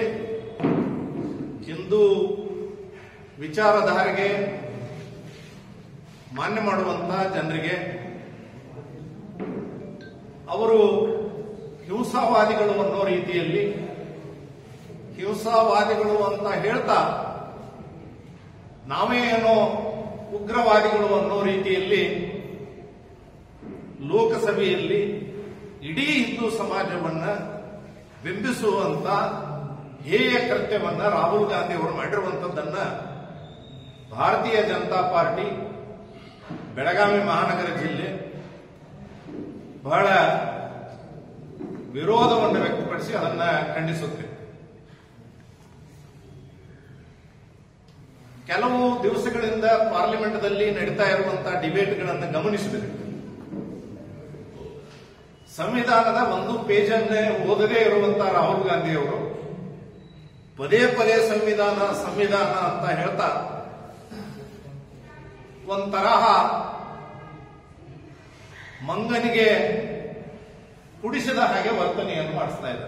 ಹಿಂದೂ ವಿಚಾರಧಾರೆಗೆ ಮಾನ್ಯ ಮಾಡುವಂತಹ ಜನರಿಗೆ ಅವರು ಹಿಂಸಾವಾದಿಗಳು ಅನ್ನೋ ರೀತಿಯಲ್ಲಿ ಹಿಂಸಾವಾದಿಗಳು ಅಂತ ಹೇಳ್ತಾ ನಾವೇ ಏನೋ ಉಗ್ರವಾದಿಗಳು ಅನ್ನೋ ರೀತಿಯಲ್ಲಿ ಲೋಕಸಭೆಯಲ್ಲಿ ಇಡೀ ಹಿಂದೂ ಸಮಾಜವನ್ನ ಬಿಂಬಿಸುವಂತ ಹೇಯ ಕೃತ್ಯವನ್ನ ರಾಹುಲ್ ಗಾಂಧಿ ಅವರು ಮಾಡಿರುವಂತದ್ದನ್ನ ಭಾರತೀಯ ಜನತಾ ಪಾರ್ಟಿ ಬೆಳಗಾವಿ ಮಹಾನಗರ ಜಿಲ್ಲೆ ಬಹಳ ವಿರೋಧವನ್ನು ವ್ಯಕ್ತಪಡಿಸಿ ಅದನ್ನ ಖಂಡಿಸುತ್ತೆ ಕೆಲವು ದಿವಸಗಳಿಂದ ಪಾರ್ಲಿಮೆಂಟ್ದಲ್ಲಿ ನಡೀತಾ ಇರುವಂತಹ ಡಿಬೇಟ್ಗಳನ್ನು ಗಮನಿಸಿದರೆ ಸಂವಿಧಾನದ ಒಂದು ಪೇಜನ್ನೇ ಓದದೇ ಇರುವಂತಹ ರಾಹುಲ್ ಗಾಂಧಿ ಅವರು ಪದೇ ಪದೇ ಸಂವಿಧಾನ ಸಂವಿಧಾನ ಅಂತ ಹೇಳ್ತಾ ಒಂತರಹ ಮಂಗನಿಗೆ ಕುಡಿಸಿದ ಹಾಗೆ ವರ್ತನೆಯನ್ನು ಮಾಡಿಸ್ತಾ ಇದ್ದಾರೆ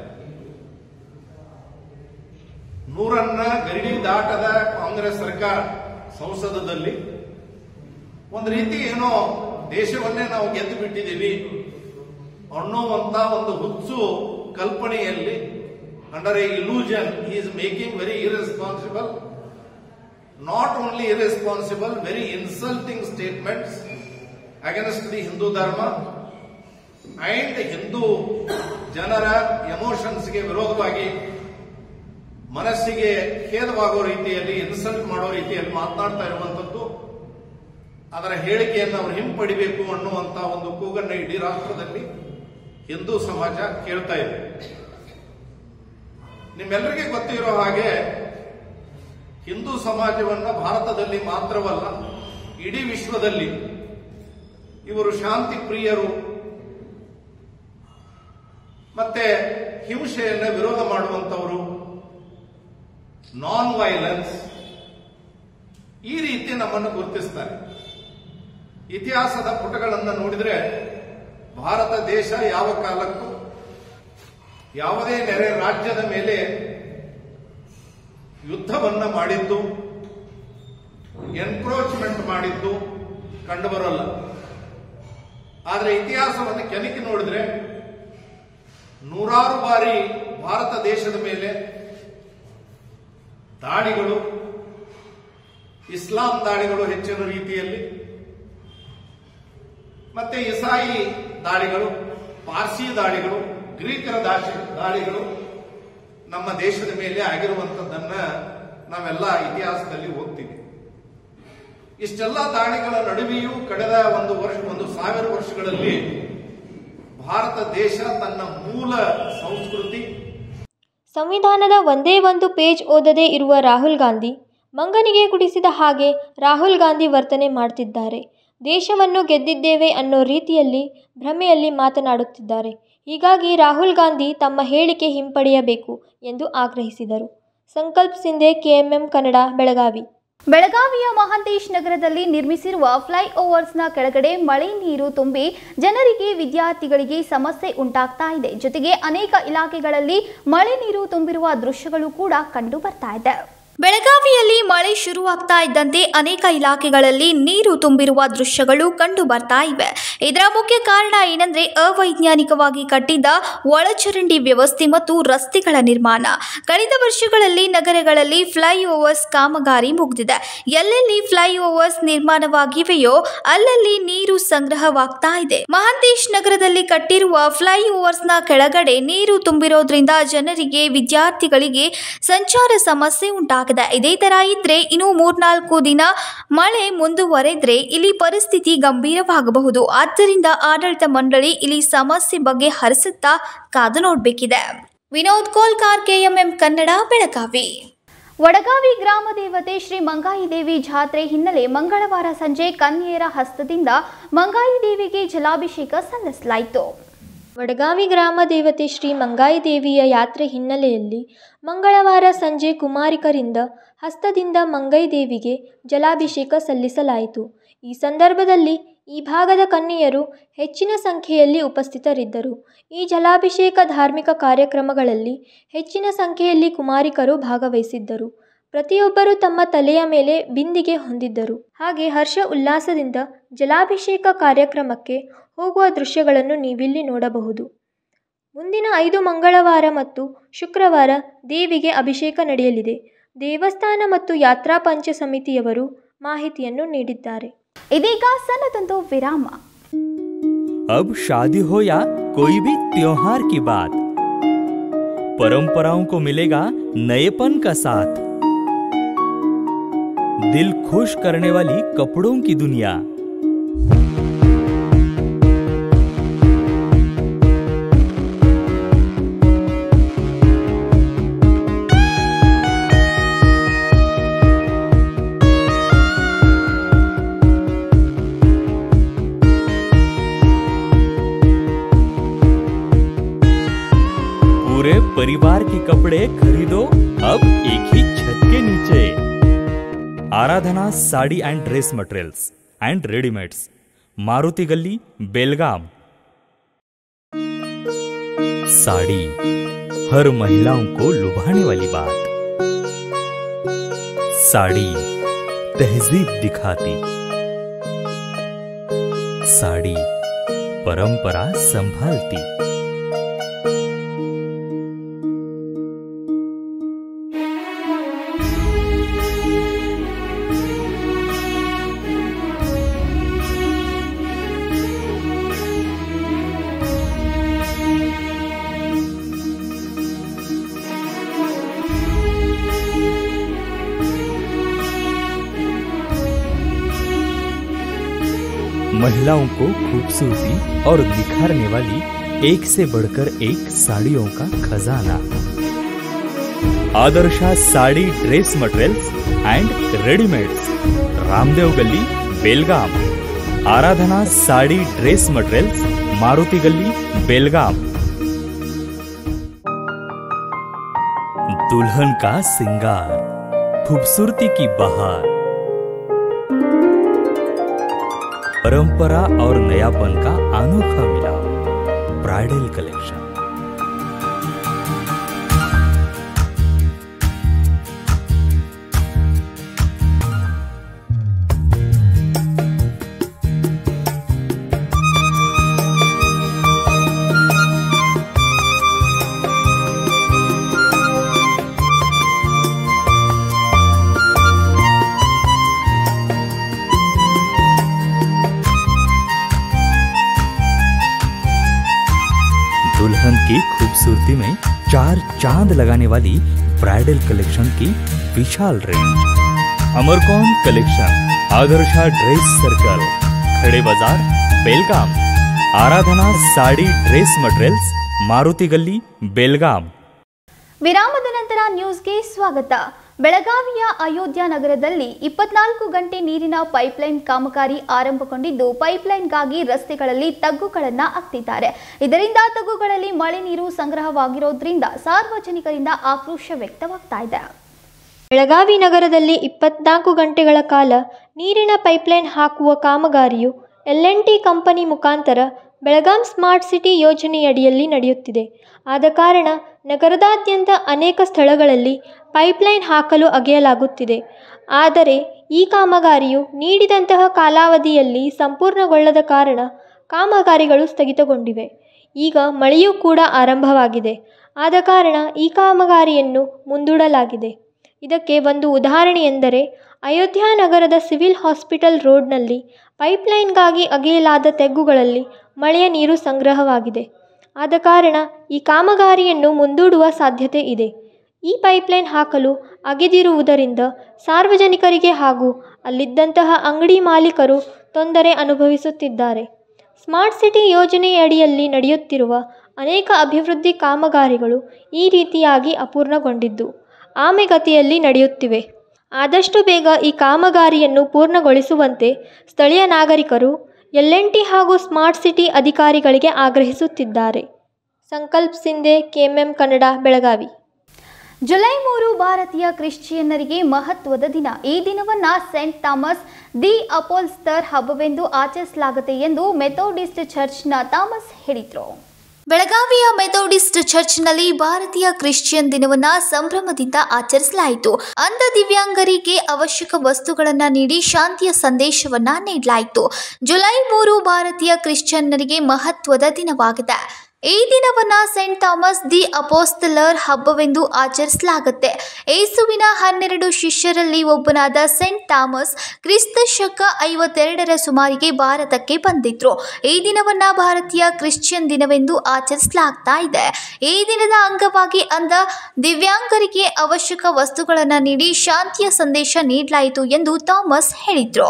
ನೂರನ್ನ ಗರಿಡಿ ದಾಟದ ಕಾಂಗ್ರೆಸ್ ಸರ್ಕಾರ ಸಂಸದದಲ್ಲಿ ಒಂದು ರೀತಿ ಏನೋ ದೇಶವನ್ನೇ ನಾವು ಗೆದ್ದು ಬಿಟ್ಟಿದ್ದೀವಿ ಅನ್ನುವಂತ ಒಂದು ಹುಚ್ಚು ಕಲ್ಪನೆಯಲ್ಲಿ under a illusion is making very irresponsible not only irresponsible very insulting statements against the Hindu dharma and Hindu ಜನರ ಎಮೋಷನ್ಸ್ಗೆ ವಿರೋಧವಾಗಿ ಮನಸ್ಸಿಗೆ ಖೇದವಾಗೋ ರೀತಿಯಲ್ಲಿ ಇನ್ಸಲ್ಟ್ ಮಾಡೋ ರೀತಿಯಲ್ಲಿ ಮಾತನಾಡ್ತಾ ಇರುವಂತದ್ದು ಅದರ ಹೇಳಿಕೆಯನ್ನು ಅವರು ಹಿಂಪಡಿಬೇಕು ಅನ್ನುವಂತ ಒಂದು ಕೂಗನ್ನು ಇಡೀ ರಾಷ್ಟ್ರದಲ್ಲಿ ಹಿಂದೂ ಸಮಾಜ ಕೇಳ್ತಾ ಇದೆ ನಿಮ್ಮೆಲ್ಲರಿಗೆ ಗೊತ್ತಿರೋ ಹಾಗೆ ಹಿಂದೂ ಸಮಾಜವನ್ನ ಭಾರತದಲ್ಲಿ ಮಾತ್ರವಲ್ಲ ಇಡೀ ವಿಶ್ವದಲ್ಲಿ ಇವರು ಶಾಂತಿ ಪ್ರಿಯರು ಮತ್ತೆ ಹಿಂಸೆಯನ್ನ ವಿರೋಧ ಮಾಡುವಂತವರು ನಾನ್ ವೈಲೆನ್ಸ್ ಈ ರೀತಿ ನಮ್ಮನ್ನು ಗುರುತಿಸ್ತಾರೆ ಇತಿಹಾಸದ ಪುಟಗಳನ್ನು ನೋಡಿದ್ರೆ ಭಾರತ ದೇಶ ಯಾವ ಕಾಲಕ್ಕೂ ಯಾವುದೇ ನೆರೆ ರಾಜ್ಯದ ಮೇಲೆ ಯುದ್ಧವನ್ನ ಮಾಡಿದ್ದು ಎನ್ಕ್ರೋಚ್ಮೆಂಟ್ ಮಾಡಿದ್ದು ಕಂಡುಬರೋಲ್ಲ ಆದರೆ ಇತಿಹಾಸವನ್ನು ಕೆಣಕಿ ನೋಡಿದ್ರೆ ನೂರಾರು ಬಾರಿ ಭಾರತ ದೇಶದ ಮೇಲೆ ದಾಳಿಗಳು ಇಸ್ಲಾಂ ದಾಳಿಗಳು ಹೆಚ್ಚಿನ ರೀತಿಯಲ್ಲಿ ಮತ್ತೆ ಇಸಾಯಿ ದಾಳಿಗಳು ಪಾರ್ಸಿ ದಾಳಿಗಳು ಗ್ರೀಕರ ದಾಶಿ ದಾಳಿಗಳು ನಮ್ಮ ದೇಶದ ಮೇಲೆ ಆಗಿರುವಂತದ್ದನ್ನ ನಾವೆಲ್ಲ ಇತಿಹಾಸದಲ್ಲಿ ಓದ್ತೀವಿ ಇಷ್ಟೆಲ್ಲ ದಾಳಿಗಳ ನಡುವೆಯೂ ಕಳೆದ ಒಂದು ವರ್ಷ ಒಂದು ಸಾವಿರ ವರ್ಷಗಳಲ್ಲಿ ಭಾರತ ದೇಶ ತನ್ನ ಮೂಲ ಸಂಸ್ಕೃತಿ ಸಂವಿಧಾನದ ಒಂದೇ ಒಂದು ಪೇಜ್ ಓದದೇ ಇರುವ ರಾಹುಲ್ ಗಾಂಧಿ ಮಂಗನಿಗೆ ಕುಡಿಸಿದ ಹಾಗೆ ರಾಹುಲ್ ಗಾಂಧಿ ವರ್ತನೆ ಮಾಡ್ತಿದ್ದಾರೆ ದೇಶವನ್ನು ಗೆದ್ದಿದ್ದೇವೆ ಅನ್ನೋ ರೀತಿಯಲ್ಲಿ ಭ್ರಮೆಯಲ್ಲಿ ಮಾತನಾಡುತ್ತಿದ್ದಾರೆ ಹೀಗಾಗಿ ರಾಹುಲ್ ಗಾಂಧಿ ತಮ್ಮ ಹೇಳಿಕೆ ಹಿಂಪಡೆಯಬೇಕು ಎಂದು ಆಗ್ರಹಿಸಿದರು ಸಂಕಲ್ಪ್ ಸಿಂಧೆ ಕೆಎಂಎಂ ಕನ್ನಡ ಬೆಳಗಾವಿ ಬೆಳಗಾವಿಯ ಮಹಾಂತೇಶ್ ನಗರದಲ್ಲಿ ನಿರ್ಮಿಸಿರುವ ಫ್ಲೈ ಓವರ್ಸ್ನ ಕೆಳಗಡೆ ಮಳೆ ನೀರು ತುಂಬಿ ಜನರಿಗೆ ವಿದ್ಯಾರ್ಥಿಗಳಿಗೆ ಸಮಸ್ಯೆ ಉಂಟಾಗ್ತಾ ಇದೆ ಜೊತೆಗೆ ಅನೇಕ ಇಲಾಖೆಗಳಲ್ಲಿ ಮಳೆ ನೀರು ತುಂಬಿರುವ ದೃಶ್ಯಗಳು ಕೂಡ ಕಂಡು ಬರ್ತಾ ಇದೆ ಬೆಳಗಾವಿಯಲ್ಲಿ ಮಳೆ ಶುರುವಾಗ್ತಾ ಇದ್ದಂತೆ ಅನೇಕ ಇಲಾಖೆಗಳಲ್ಲಿ ನೀರು ತುಂಬಿರುವ ದೃಶ್ಯಗಳು ಕಂಡು ಬರ್ತಾ ಇವೆ ಇದರ ಮುಖ್ಯ ಕಾರಣ ಏನಂದ್ರೆ ಅವೈಜ್ಞಾನಿಕವಾಗಿ ಕಟ್ಟಿದ್ದ ಒಳಚರಂಡಿ ವ್ಯವಸ್ಥೆ ಮತ್ತು ರಸ್ತೆಗಳ ನಿರ್ಮಾಣ ಕಳೆದ ವರ್ಷಗಳಲ್ಲಿ ನಗರಗಳಲ್ಲಿ ಫ್ಲೈ ಓವರ್ಸ್ ಕಾಮಗಾರಿ ಮುಗಿದಿದೆ ಎಲ್ಲೆಲ್ಲಿ ಫ್ಲೈ ಓವರ್ಸ್ ನಿರ್ಮಾಣವಾಗಿವೆಯೋ ಅಲ್ಲಲ್ಲಿ ನೀರು ಸಂಗ್ರಹವಾಗ್ತಾ ಇದೆ ಮಹಾಂತೇಶ್ ನಗರದಲ್ಲಿ ಕಟ್ಟಿರುವ ಫ್ಲೈ ಓವರ್ಸ್ನ ಕೆಳಗಡೆ ನೀರು ತುಂಬಿರೋದ್ರಿಂದ ಜನರಿಗೆ ವಿದ್ಯಾರ್ಥಿಗಳಿಗೆ ಸಂಚಾರ ಸಮಸ್ಯೆ ಉಂಟಾಗಿದೆ ಇದೇ ತರ ಇದ್ರೆ ಇನ್ನು ಮೂರ್ನಾಲ್ಕು ದಿನ ಮಳೆ ಮುಂದುವರೆದ್ರೆ ಇಲ್ಲಿ ಪರಿಸ್ಥಿತಿ ಗಂಭೀರವಾಗಬಹುದು ಆದ್ದರಿಂದ ಆಡಳಿತ ಮಂಡಳಿ ಇಲ್ಲಿ ಸಮಸ್ಯೆ ಬಗ್ಗೆ ಹರಿಸುತ್ತಾ ಕಾದು ನೋಡಬೇಕಿದೆ ವಿನೋದ್ ಕೋಲ್ಕಾರ್ ಕೆಎಂಎಂ ಕನ್ನಡ ಬೆಳಗಾವಿ ವಡಗಾವಿ ಗ್ರಾಮ ದೇವತೆ ಶ್ರೀ ಮಂಗಾಯಿ ದೇವಿ ಜಾತ್ರೆ ಹಿನ್ನೆಲೆ ಮಂಗಳವಾರ ಸಂಜೆ ಕನ್ಯೆಯರ ಹಸ್ತದಿಂದ ಮಂಗಾಯಿ ದೇವಿಗೆ ಜಲಾಭಿಷೇಕ ಸಲ್ಲಿಸಲಾಯಿತು ವಡಗಾವಿ ಗ್ರಾಮ ದೇವತೆ ಶ್ರೀ ಮಂಗಾಯಿ ದೇವಿಯ ಯಾತ್ರೆ ಹಿನ್ನೆಲೆಯಲ್ಲಿ ಮಂಗಳವಾರ ಸಂಜೆ ಕುಮಾರಿಕರಿಂದ ಹಸ್ತದಿಂದ ಮಂಗೈ ದೇವಿಗೆ ಜಲಾಭಿಷೇಕ ಸಲ್ಲಿಸಲಾಯಿತು ಈ ಸಂದರ್ಭದಲ್ಲಿ ಈ ಭಾಗದ ಕನ್ಯೆಯರು ಹೆಚ್ಚಿನ ಸಂಖ್ಯೆಯಲ್ಲಿ ಉಪಸ್ಥಿತರಿದ್ದರು ಈ ಜಲಾಭಿಷೇಕ ಧಾರ್ಮಿಕ ಕಾರ್ಯಕ್ರಮಗಳಲ್ಲಿ ಹೆಚ್ಚಿನ ಸಂಖ್ಯೆಯಲ್ಲಿ ಕುಮಾರಿಕರು ಭಾಗವಹಿಸಿದ್ದರು ಪ್ರತಿಯೊಬ್ಬರು ತಮ್ಮ ತಲೆಯ ಮೇಲೆ ಬಿಂದಿಗೆ ಹೊಂದಿದ್ದರು ಹಾಗೆ ಹರ್ಷ ಉಲ್ಲಾಸದಿಂದ ಜಲಾಭಿಷೇಕ ಕಾರ್ಯಕ್ರಮಕ್ಕೆ ಹೋಗುವ ದೃಶ್ಯಗಳನ್ನು ನೀವಿಲ್ಲಿ ನೋಡಬಹುದು ಮುಂದಿನ ಐದು ಮಂಗಳವಾರ ಮತ್ತು ಶುಕ್ರವಾರ ದೇವಿಗೆ ಅಭಿಷೇಕ ನಡೆಯಲಿದೆ ದೇವಸ್ಥಾನ ಮತ್ತು ಯಾತ್ರಾ ಪಂಚ ಸಮಿತಿಯವರು ಮಾಹಿತಿಯನ್ನು ನೀಡಿದ್ದಾರೆ ಇದೀಗ ಸಣ್ಣದೊಂದು ವಿರಾಮ अब शादी हो या कोई भी त्योहार की बात परंपराओं को मिलेगा नएपन का साथ दिल खुश करने वाली कपड़ों की दुनिया पूरे परिवार के कपड़े खरीदो अब एक ही छत के नीचे Aradhana sari and dress materials and readymades Maruti Galli Belgaum sari हर महिलाओं को लुभाने वाली बात साड़ी तहजीब दिखाती साड़ी परंपरा संभालती महिलाओं को खूबसूरती और निखारने वाली एक से बढ़कर एक साड़ियों का खजाना Adarsha sari dress materials and readymades Ramdev Galli Belgaum Aradhana sari dress materials Maruti Galli Belgaum दुल्हन का सिंगार खूबसूरती की बहार परंपरा और नयापन का अनोखा मिलाप ब्राइडल कलेक्शन दुल्हन की खूबसूरती में चार चांद लगाने वाली ब्राइडल कलेक्शन की विशाल रेंज अमरकौन collection Adarsha dress circle Khade Bazaar Belgaum Aradhana sari dress materials Maruti Galli Belgaum ವಿರಾಮದ ನಂತರ ನ್ಯೂಸ್ಗೆ ಸ್ವಾಗತ ಬೆಳಗಾವಿಯ ಅಯೋಧ್ಯ ನಗರದಲ್ಲಿ ಇಪ್ಪತ್ನಾಲ್ಕು ಗಂಟೆ ನೀರಿನ ಪೈಪ್ಲೈನ್ ಕಾಮಗಾರಿ ಆರಂಭಗೊಂಡಿದ್ದು ಪೈಪ್ಲೈನ್ಗಾಗಿ ರಸ್ತೆಗಳಲ್ಲಿ ತಗ್ಗುಗಳನ್ನು ಹಾಕ್ತಿದ್ದಾರೆ ಇದರಿಂದ ತಗ್ಗುಗಳಲ್ಲಿ ಮಳೆ ನೀರು ಸಂಗ್ರಹವಾಗಿರೋದ್ರಿಂದ ಸಾರ್ವಜನಿಕರಿಂದ ಆಕ್ರೋಶ ವ್ಯಕ್ತವಾಗ್ತಾ ಇದೆ ಬೆಳಗಾವಿ ನಗರದಲ್ಲಿ ಇಪ್ಪತ್ನಾಲ್ಕು ಗಂಟೆಗಳ ಕಾಲ ನೀರಿನ ಪೈಪ್ಲೈನ್ ಹಾಕುವ ಕಾಮಗಾರಿಯು ಎಲ್ ಎನ್ ಟಿ ಕಂಪನಿ ಮುಖಾಂತರ ಬೆಳಗಾಂ ಸ್ಮಾರ್ಟ್ ಸಿಟಿ ಯೋಜನೆಯಡಿಯಲ್ಲಿ ನಡೆಯುತ್ತಿದೆ ಆದ ಕಾರಣ ನಗರದಾದ್ಯಂತ ಅನೇಕ ಸ್ಥಳಗಳಲ್ಲಿ ಪೈಪ್ಲೈನ್ ಹಾಕಲು ಅಗೆಯಲಾಗುತ್ತಿದೆ ಆದರೆ ಈ ಕಾಮಗಾರಿಯು ನೀಡಿದಂತಹ ಕಾಲಾವಧಿಯಲ್ಲಿ ಸಂಪೂರ್ಣಗೊಳ್ಳದ ಕಾರಣ ಕಾಮಗಾರಿಗಳು ಸ್ಥಗಿತಗೊಂಡಿವೆ ಈಗ ಮಳೆಯೂ ಕೂಡ ಆರಂಭವಾಗಿದೆ ಆದ ಕಾರಣ ಈ ಕಾಮಗಾರಿಯನ್ನು ಮುಂದೂಡಲಾಗಿದೆ ಇದಕ್ಕೆ ಒಂದು ಉದಾಹರಣೆ ಎಂದರೆ ಅಯೋಧ್ಯ ನಗರದ ಸಿವಿಲ್ ಹಾಸ್ಪಿಟಲ್ ರೋಡ್ನಲ್ಲಿ ಪೈಪ್ಲೈನ್ಗಾಗಿ ಅಗೆಯಲಾದ ತೆಗ್ಗುಗಳಲ್ಲಿ ಮಳೆಯ ನೀರು ಸಂಗ್ರಹವಾಗಿದೆ ಆದ ಕಾರಣ ಈ ಕಾಮಗಾರಿಯನ್ನು ಮುಂದೂಡುವ ಸಾಧ್ಯತೆ ಇದೆ ಈ ಪೈಪ್ಲೈನ್ ಹಾಕಲು ಅಗೆದಿರುವುದರಿಂದ ಸಾರ್ವಜನಿಕರಿಗೆ ಹಾಗೂ ಅಲ್ಲಿದ್ದಂತಹ ಅಂಗಡಿ ಮಾಲೀಕರು ತೊಂದರೆ ಅನುಭವಿಸುತ್ತಿದ್ದಾರೆ ಸ್ಮಾರ್ಟ್ ಸಿಟಿ ಯೋಜನೆಯಡಿಯಲ್ಲಿ ನಡೆಯುತ್ತಿರುವ ಅನೇಕ ಅಭಿವೃದ್ಧಿ ಕಾಮಗಾರಿಗಳು ಈ ರೀತಿಯಾಗಿ ಅಪೂರ್ಣಗೊಂಡಿದ್ದು ಆಮೆಗತಿಯಲ್ಲಿ ನಡೆಯುತ್ತಿವೆ ಆದಷ್ಟು ಬೇಗ ಈ ಕಾಮಗಾರಿಯನ್ನು ಪೂರ್ಣಗೊಳಿಸುವಂತೆ ಸ್ಥಳೀಯ ನಾಗರಿಕರು ಎಲ್ ಎನ್ ಟಿ ಹಾಗೂ ಸ್ಮಾರ್ಟ್ ಸಿಟಿ ಅಧಿಕಾರಿಗಳಿಗೆ ಆಗ್ರಹಿಸುತ್ತಿದ್ದಾರೆ ಸಂಕಲ್ಪ್ ಸಿಂಧೆ ಕೆಎಂಎಂ ಕನ್ನಡ ಬೆಳಗಾವಿ ಜುಲೈ ಮೂರು ಭಾರತೀಯ ಕ್ರಿಶ್ಚಿಯನ್ನರಿಗೆ ಮಹತ್ವದ ದಿನ ಈ ದಿನವನ್ನ ಸೆಂಟ್ ಥಾಮಸ್ ದಿ ಅಪೋಲ್ಸ್ತರ್ ಹಬ್ಬವೆಂದು ಆಚರಿಸಲಾಗುತ್ತೆ ಎಂದು ಮೆಥೋಡಿಸ್ಟ್ ಚರ್ಚ್ನ ಥಾಮಸ್ ಹೇಳಿದರು ಬೆಳಗಾವಿಯ ಮೆಥೋಡಿಸ್ಟ್ ಚರ್ಚ್ನಲ್ಲಿ ಭಾರತೀಯ ಕ್ರಿಶ್ಚಿಯನ್ ದಿನವನ್ನ ಸಂಭ್ರಮದಿಂದ ಆಚರಿಸಲಾಯಿತು ಅಂಧ ದಿವ್ಯಾಂಗರಿಗೆ ಅವಶ್ಯಕ ವಸ್ತುಗಳನ್ನ ನೀಡಿ ಶಾಂತಿಯ ಸಂದೇಶವನ್ನ ನೀಡಲಾಯಿತು ಜುಲೈ ಮೂರು ಭಾರತೀಯ ಕ್ರಿಶ್ಚಿಯನ್ನರಿಗೆ ಮಹತ್ವದ ದಿನವಾಗಿದೆ ಈ ದಿನವನ್ನ ಸೆಂಟ್ ಥಾಮಸ್ ದಿ ಅಪೋಸ್ತಲರ್ ಹಬ್ಬವೆಂದು ಆಚರಿಸಲಾಗುತ್ತೆ ಏಸುವಿನ ಹನ್ನೆರಡು ಶಿಷ್ಯರಲ್ಲಿ ಒಬ್ಬನಾದ ಸೆಂಟ್ ಥಾಮಸ್ ಕ್ರಿಸ್ತ ಶಕ ಐವತ್ತೆರಡರ ಸುಮಾರಿಗೆ ಭಾರತಕ್ಕೆ ಬಂದಿದ್ರು ಈ ದಿನವನ್ನ ಭಾರತೀಯ ಕ್ರಿಶ್ಚಿಯನ್ ದಿನವೆಂದು ಆಚರಿಸಲಾಗ್ತಾ ಇದೆ ಈ ದಿನದ ಅಂಗವಾಗಿ ಅಂದ ದಿವ್ಯಾಂಗರಿಗೆ ಅವಶ್ಯಕ ವಸ್ತುಗಳನ್ನು ನೀಡಿ ಶಾಂತಿಯ ಸಂದೇಶ ನೀಡಲಾಯಿತು ಎಂದು ಥಾಮಸ್ ಹೇಳಿದ್ರು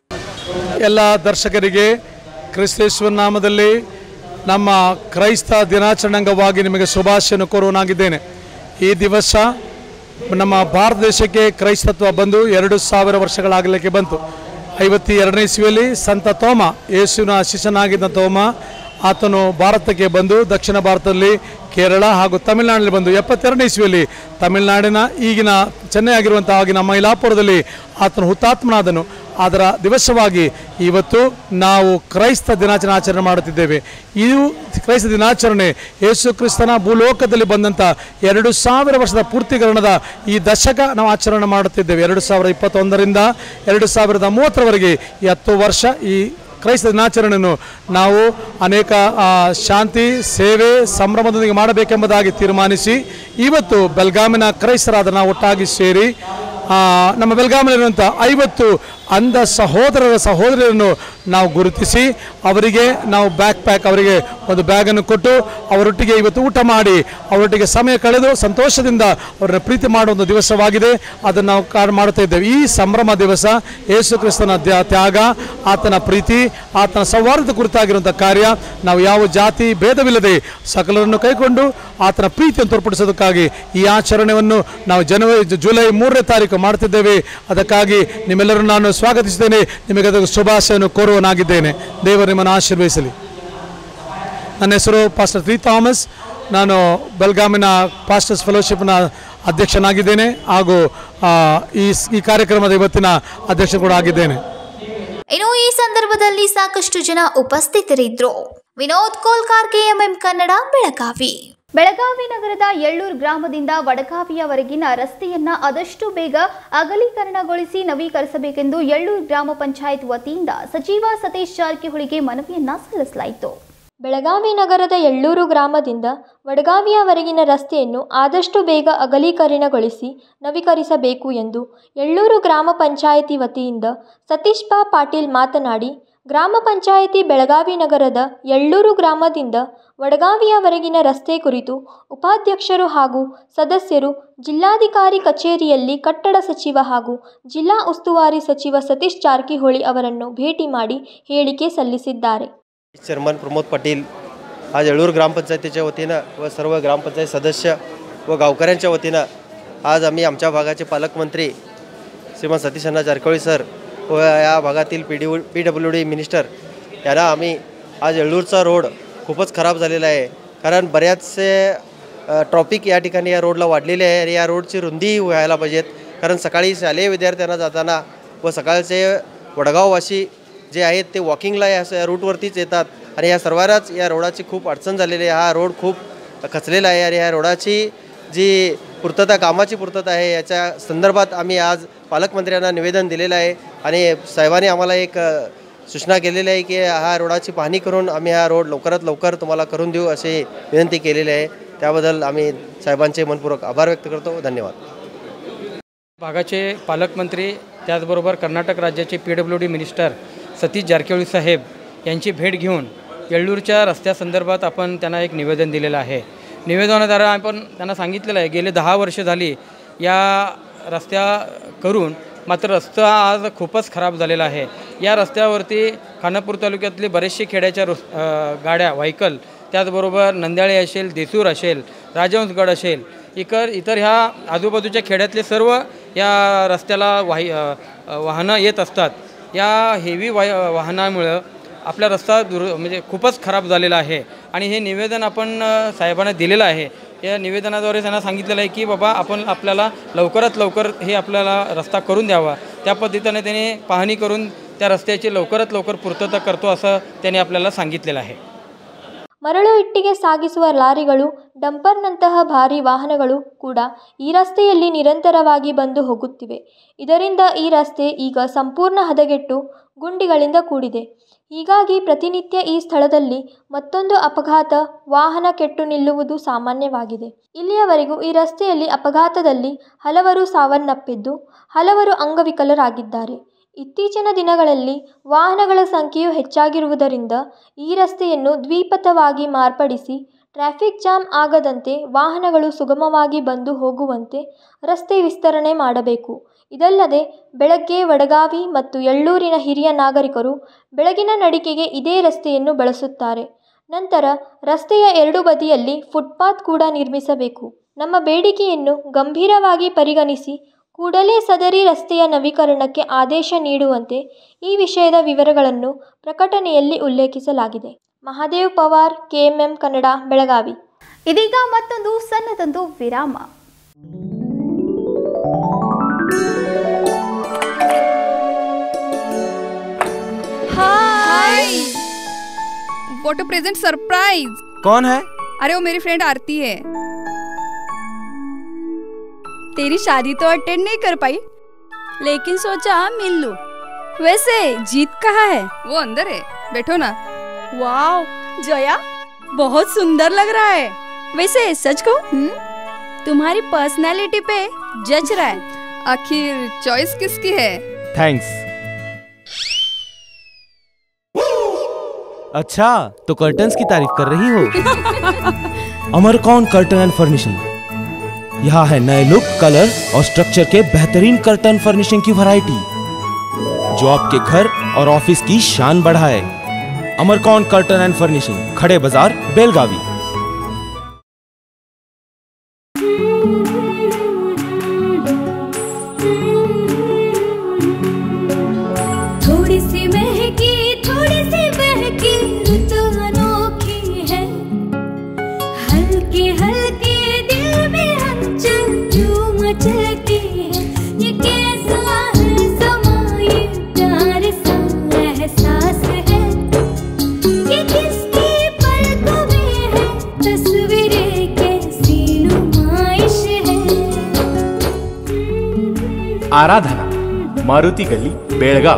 ಎಲ್ಲ ದರ್ಶಕರಿಗೆ ಕ್ರಿಸ್ತೇಶ್ವರ ನಾಮದಲ್ಲಿ ನಮ್ಮ ಕ್ರೈಸ್ತ ದಿನಾಚರಣೆ ಅಂಗವಾಗಿ ನಿಮಗೆ ಶುಭಾಶಯನ್ನು ಕೋರುವನಾಗಿದ್ದೇನೆ ಈ ದಿವಸ ನಮ್ಮ ಭಾರತ ದೇಶಕ್ಕೆ ಕ್ರೈಸ್ತತ್ವ ಬಂದು ಎರಡು ಸಾವಿರ ವರ್ಷಗಳಾಗಲಿಕ್ಕೆ ಬಂತು ಐವತ್ತಿ ಎರಡನೇ ಇಸ್ವಿಯಲ್ಲಿ ಸಂತ ತೋಮ ಯೇಸುವಿನ ಶಿಷ್ಯನಾಗಿದ್ದ ತೋಮ ಆತನು ಭಾರತಕ್ಕೆ ಬಂದು ದಕ್ಷಿಣ ಭಾರತದಲ್ಲಿ ಕೇರಳ ಹಾಗೂ ತಮಿಳುನಾಡಿನಲ್ಲಿ ಬಂದು ಎಪ್ಪತ್ತೆರಡನೇ ಇಸ್ವಿಯಲ್ಲಿ ತಮಿಳುನಾಡಿನ ಈಗಿನ ಚೆನ್ನೈ ಆಗಿರುವಂಥ ಆಗಿನ ಮೈಲಾಪುರದಲ್ಲಿ ಆತನು ಹುತಾತ್ಮನಾದನು ಅದರ ದಿವಸವಾಗಿ ಇವತ್ತು ನಾವು ಕ್ರೈಸ್ತ ದಿನಾಚರಣೆ ಆಚರಣೆ ಮಾಡುತ್ತಿದ್ದೇವೆ ಇದು ಕ್ರೈಸ್ತ ದಿನಾಚರಣೆ ಯೇಸು ಕ್ರಿಸ್ತನ ಭೂಲೋಕದಲ್ಲಿ ಬಂದಂಥ ಎರಡು ಸಾವಿರ ವರ್ಷದ ಪೂರ್ತಿಕರಣದ ಈ ದಶಕ ನಾವು ಆಚರಣೆ ಮಾಡುತ್ತಿದ್ದೇವೆ ಎರಡು ಸಾವಿರದ ಇಪ್ಪತ್ತೊಂದರಿಂದ ಎರಡು ಸಾವಿರದ ಮೂವತ್ತರವರೆಗೆ ಈ ಹತ್ತು ವರ್ಷ ಈ ಕ್ರೈಸ್ತ ದಿನಾಚರಣೆಯನ್ನು ನಾವು ಅನೇಕ ಆ, ಶಾಂತಿ ಸೇವೆ ಸಂಭ್ರಮದೊಂದಿಗೆ ಮಾಡಬೇಕೆಂಬುದಾಗಿ ತೀರ್ಮಾನಿಸಿ ಇವತ್ತು ಬೆಲ್ಗಾಮಿನ ಕ್ರೈಸ್ತರಾದ ನಾವು ಒಟ್ಟಾಗಿ ಸೇರಿ ಆ, ನಮ್ಮ ಬೆಲ್ಗಾಮಲ್ಲಿರುವಂಥ ಐವತ್ತು ಅಂಧ ಸಹೋದರರ ಸಹೋದರಿಯರನ್ನು ನಾವು ಗುರುತಿಸಿ ಅವರಿಗೆ ನಾವು ಬ್ಯಾಕ್ ಪ್ಯಾಕ್ ಅವರಿಗೆ ಒಂದು ಬ್ಯಾಗನ್ನು ಕೊಟ್ಟು ಅವರೊಟ್ಟಿಗೆ ಇವತ್ತು ಊಟ ಮಾಡಿ ಅವರೊಟ್ಟಿಗೆ ಸಮಯ ಕಳೆದು ಸಂತೋಷದಿಂದ ಅವರನ್ನ ಪ್ರೀತಿ ಮಾಡುವ ಒಂದು ದಿವಸವಾಗಿದೆ ಅದನ್ನು ನಾವು ಕಾರ್ ಮಾಡುತ್ತಾ ಇದ್ದೇವೆ ಈ ಸಂಭ್ರಮ ದಿವಸ ಯೇಸು ಕ್ರಿಸ್ತನ ದ್ಯಾ- ತ್ಯಾಗ ಆತನ ಪ್ರೀತಿ ಆತನ ಸೌಹಾರ್ದ ಕುರಿತಾಗಿರುವಂಥ ಕಾರ್ಯ ನಾವು ಯಾವ ಜಾತಿ ಭೇದವಿಲ್ಲದೆ ಸಕಲರನ್ನು ಕೈಕೊಂಡು ಆತನ ಪ್ರೀತಿಯನ್ನು ತೋರ್ಪಡಿಸೋದಕ್ಕಾಗಿ ಈ ಆಚರಣೆಯನ್ನು ನಾವು ಜನವರಿ ಜು- ಜುಲೈ ಮೂರನೇ ತಾರೀಕು ಮಾಡ್ತಿದ್ದೇವೆ ಅದಕ್ಕಾಗಿ ನಿಮ್ಮೆಲ್ಲರನ್ನು ನಾನು ಸ್ವಾಗತಿಸುತ್ತೇನೆ ನಿಮಗೆ ಅದಕ್ಕೆ ಶುಭಾಶಯವನ್ನು ಕೋರುವನಾಗಿದ್ದೇನೆ ದೇವರು ನಿಮ್ಮನ್ನು ಆಶೀರ್ವಹಿಸಲಿ ನನ್ನ ಹೆಸರು ಪಾಸ್ಟರ್ ತ್ರೀ ಥಾಮಸ್ ನಾನು ಬೆಲ್ಗಾಮಿನ ಪಾಸ್ಟರ್ಸ್ ಫೆಲೋಶಿಪ್ನ ಅಧ್ಯಕ್ಷನಾಗಿದ್ದೇನೆ ಹಾಗೂ ಆ, ಈ ಸ್- ಈ ಕಾರ್ಯಕ್ರಮದ ಇವತ್ತಿನ ಅಧ್ಯಕ್ಷ ಕೂಡ ಆಗಿದ್ದೇನೆ ಇನ್ನು ಈ ಸಂದರ್ಭದಲ್ಲಿ ಸಾಕಷ್ಟು ಜನ ಉಪಸ್ಥಿತರಿದ್ದರು ವಿನೋದ್ ಕೋಲ್ಕಾರ್ ಕೆಎಂಎಂ ಕನ್ನಡ ಬೆಳಗಾವಿ ಬೆಳಗಾವಿ ನಗರದ ಎಳ್ಳೂರು ಗ್ರಾಮದಿಂದ ವಡಗಾವಿಯವರೆಗಿನ ರಸ್ತೆಯನ್ನ ಆದಷ್ಟು ಬೇಗ ಅಗಲೀಕರಣಗೊಳಿಸಿ ನವೀಕರಿಸಬೇಕೆಂದು ಎಳ್ಳೂರು ಗ್ರಾಮ ಪಂಚಾಯತ್ ವತಿಯಿಂದ ಸಚಿವ ಸತೀಶ್ ಜಾರಕಿಹೊಳಿಗೆ ಮನವಿಯನ್ನ ಸಲ್ಲಿಸಲಾಯಿತು ಬೆಳಗಾವಿ ನಗರದ ಎಳ್ಳೂರು ಗ್ರಾಮದಿಂದ ವಡಗಾವಿಯವರೆಗಿನ ರಸ್ತೆಯನ್ನು ಆದಷ್ಟು ಬೇಗ ಅಗಲೀಕರಣಗೊಳಿಸಿ ನವೀಕರಿಸಬೇಕು ಎಂದು ಎಳ್ಳೂರು ಗ್ರಾಮ ಪಂಚಾಯಿತಿ ವತಿಯಿಂದ ಸತೀಶ್ ಬಾ ಪಾಟೀಲ್ ಮಾತನಾಡಿ ಗ್ರಾಮ ಪಂಚಾಯಿತಿ ಬೆಳಗಾವಿ ನಗರದ ಎಳ್ಳೂರು ಗ್ರಾಮದಿಂದ ವಡಗಾವಿಯವರೆಗಿನ ರಸ್ತೆ ಕುರಿತು ಉಪಾಧ್ಯಕ್ಷರು ಹಾಗೂ ಸದಸ್ಯರು ಜಿಲ್ಲಾಧಿಕಾರಿ ಕಚೇರಿಯಲ್ಲಿ ಕಟ್ಟಡ ಸಚಿವ ಹಾಗೂ ಜಿಲ್ಲಾ ಉಸ್ತುವಾರಿ ಸಚಿವ ಸತೀಶ್ ಜಾರಕಿಹೊಳಿ ಅವರನ್ನು ಭೇಟಿ ಮಾಡಿ ಹೇಳಿಕೆ सल्लिಸಿದ್ದಾರೆ चेअरमन प्रमोद पाटील आज येळूर ग्रामपंचायतीच्या वतीनं व सर्व ग्रामपंचायत सदस्य व गावकऱ्यांच्या वतीनं आज आम्ही आमच्या भागाचे पालकमंत्री श्रीमान सतीश अण्णा जारकिहोळी सर व या भागातील P D P W D minister यांना आम्ही आज येळूरचा रोड खूपच खराब झालेला आहे कारण बऱ्याचसे ट्रॉफिक या ठिकाणी या रोडला वाढलेली आहे आणि या रोडची रुंदी व्हायला पाहिजेत कारण सकाळी शालेय विद्यार्थ्यांना जाताना व सकाळचे वडगाववासी जे आहेत ते वॉकिंगला या स- रूटवरतीच येतात आणि या सर्वांनाच या रोडाची खूप अडचण झालेली आहे हा रोड खूप खचलेला आहे आणि या रोडाची जी पूर्तता कामाची पूर्तता आहे याच्या संदर्भात आम्ही आज पालकमंत्र्यांना निवेदन दिलेलं आहे आणि साहेबांनी आम्हाला एक अ, सूचना केलेली आहे की हा रोडाची पाहणी करून आम्ही हा रोड लवकरात लवकर तुम्हाला करून देऊ अशी विनंती केलेली आहे त्याबद्दल आम्ही साहेबांचे मनपूर्वक आभार व्यक्त करतो धन्यवाद भागाचे पालकमंत्री त्याचबरोबर कर्नाटक राज्याचे P W D minister Satish Jarkiholi साहेब यांची भेट घेऊन येळ्ळूरच्या रस्त्यासंदर्भात आपण त्यांना एक निवेदन दिलेलं आहे निवेदनाद्वारे आपण त्यांना सांगितलेलं आहे गेले दहा वर्ष झाली या रस्त्या करून मात्र रस्ता आज खूपच खराब झालेला आहे या रस्त्यावरती खानापूर तालुक्यातले बरेचसे खेड्याच्या रस अ, गाड्या व्हायकल त्याचबरोबर नंद्याळे असेल देसूर असेल राजहंसगड असेल इतर इतर ह्या आजूबाजूच्या खेड्यातले सर्व या रस्त्याला वाही अ, अ, वाहनं येत असतात या हेवी वाह वाहनामुळं आपला रस्ता दुर म्हणजे खूपच खराब झालेला आहे आणि हे निवेदन आपण अ, साहेबांना दिलेलं आहे या निवेदनाद्वारे त्यांना सांगितलेलं आहे की बाबा आपण आपल्याला लवकरात लवकर हे आपल्याला रस्ता करून द्यावा त्या पद्धतीने त्याने पाहणी करून त्या रस्त्याची लवकरात लवकर पूर्तता करतो असं त्याने आपल्याला सांगितलेलं आहे ಮರಳು ಇಟ್ಟಿಗೆ ಸಾಗಿಸುವ ಲಾರಿಗಳು ಡಂಪರ್ನಂತಹ ಭಾರಿ ವಾಹನಗಳು ಕೂಡ ಈ ರಸ್ತೆಯಲ್ಲಿ ನಿರಂತರವಾಗಿ ಬಂದು ಹೋಗುತ್ತಿವೆ ಇದರಿಂದ ಈ ರಸ್ತೆ ಈಗ ಸಂಪೂರ್ಣ ಹದಗೆಟ್ಟು ಗುಂಡಿಗಳಿಂದ ಕೂಡಿದೆ ಹೀಗಾಗಿ ಪ್ರತಿನಿತ್ಯ ಈ ಸ್ಥಳದಲ್ಲಿ ಮತ್ತೊಂದು ಅಪಘಾತ ವಾಹನ ಕೆಟ್ಟು ನಿಲ್ಲುವುದು ಸಾಮಾನ್ಯವಾಗಿದೆ ಇಲ್ಲಿಯವರೆಗೂ ಈ ರಸ್ತೆಯಲ್ಲಿ ಅಪಘಾತದಲ್ಲಿ ಹಲವರು ಸಾವನ್ನಪ್ಪಿದ್ದು ಹಲವರು ಅಂಗವಿಕಲರಾಗಿದ್ದಾರೆ ಇತ್ತೀಚಿನ ದಿನಗಳಲ್ಲಿ ವಾಹನಗಳ ಸಂಖ್ಯೆಯು ಹೆಚ್ಚಾಗಿರುವುದರಿಂದ ಈ ರಸ್ತೆಯನ್ನು ದ್ವಿಪಥವಾಗಿ ಮಾರ್ಪಡಿಸಿ ಟ್ರಾಫಿಕ್ ಜಾಮ್ ಆಗದಂತೆ ವಾಹನಗಳು ಸುಗಮವಾಗಿ ಬಂದು ಹೋಗುವಂತೆ ರಸ್ತೆ ವಿಸ್ತರಣೆ ಮಾಡಬೇಕು ಇದಲ್ಲದೆ ಬೆಳಗ್ಗೆ ವಡಗಾವಿ ಮತ್ತು ಎಳ್ಳೂರಿನ ಹಿರಿಯ ನಾಗರಿಕರು ಬೆಳಗಿನ ನಡಿಗೆಗೆ ಇದೇ ರಸ್ತೆಯನ್ನು ಬಳಸುತ್ತಾರೆ ನಂತರ ರಸ್ತೆಯ ಎರಡು ಬದಿಯಲ್ಲಿ ಫುಟ್ಪಾತ್ ಕೂಡ ನಿರ್ಮಿಸಬೇಕು ನಮ್ಮ ಬೇಡಿಕೆಯನ್ನು ಗಂಭೀರವಾಗಿ ಪರಿಗಣಿಸಿ ಕೂಡಲೇ ಸದರಿ ರಸ್ತೆಯ ನವೀಕರಣಕ್ಕೆ ಆದೇಶ ನೀಡುವಂತೆ ಈ ವಿಷಯದ ವಿವರಗಳನ್ನು ಪ್ರಕಟಣೆಯಲ್ಲಿ ಉಲ್ಲೇಖಿಸಲಾಗಿದೆ ಮಹಾದೇವ್ ಪವಾರ್ ಕೆಎಂಎಂ ಕನ್ನಡ ಬೆಳಗಾವಿ ಇದೀಗ ಮತ್ತೊಂದು ಸಣ್ಣದೊಂದು ವಿರಾಮ hi what a present surprise कौन है अरे वो मेरी फ्रेंड आरती है तेरी शादी तो अटेंड नहीं कर पाई लेकिन सोचा मिल लूं वैसे जीत कहाँ है वो अंदर है बैठो ना वाओ जया बहुत सुंदर लग रहा है वैसे सच को तुम्हारी पर्सनालिटी पे जज रहा है आखिर चॉइस किसकी है थैंक्स अच्छा तो कर्टन्स की तारीफ कर रही हो अमरकौन कर्टन एंड फर्निशिंग यहाँ है नए लुक कलर और स्ट्रक्चर के बेहतरीन कर्टन फर्निशिंग की वैरायटी जो आपके घर और ऑफिस की शान बढ़ाए अमरकौन कर्टन एंड फर्निशिंग खड़े बाजार बेलगावी थोड़ी सी महकी थोड़ी सी बहकी ऋतु अनोखी है हल्के हल्के दिल में हलचल जो मचलती है ये कैसा है समा ये प्यार सा एहसास है ये किसकी पलकों में है तस्वीरें कैसी नुमाइश है आराधना मारुति गली बेळगाव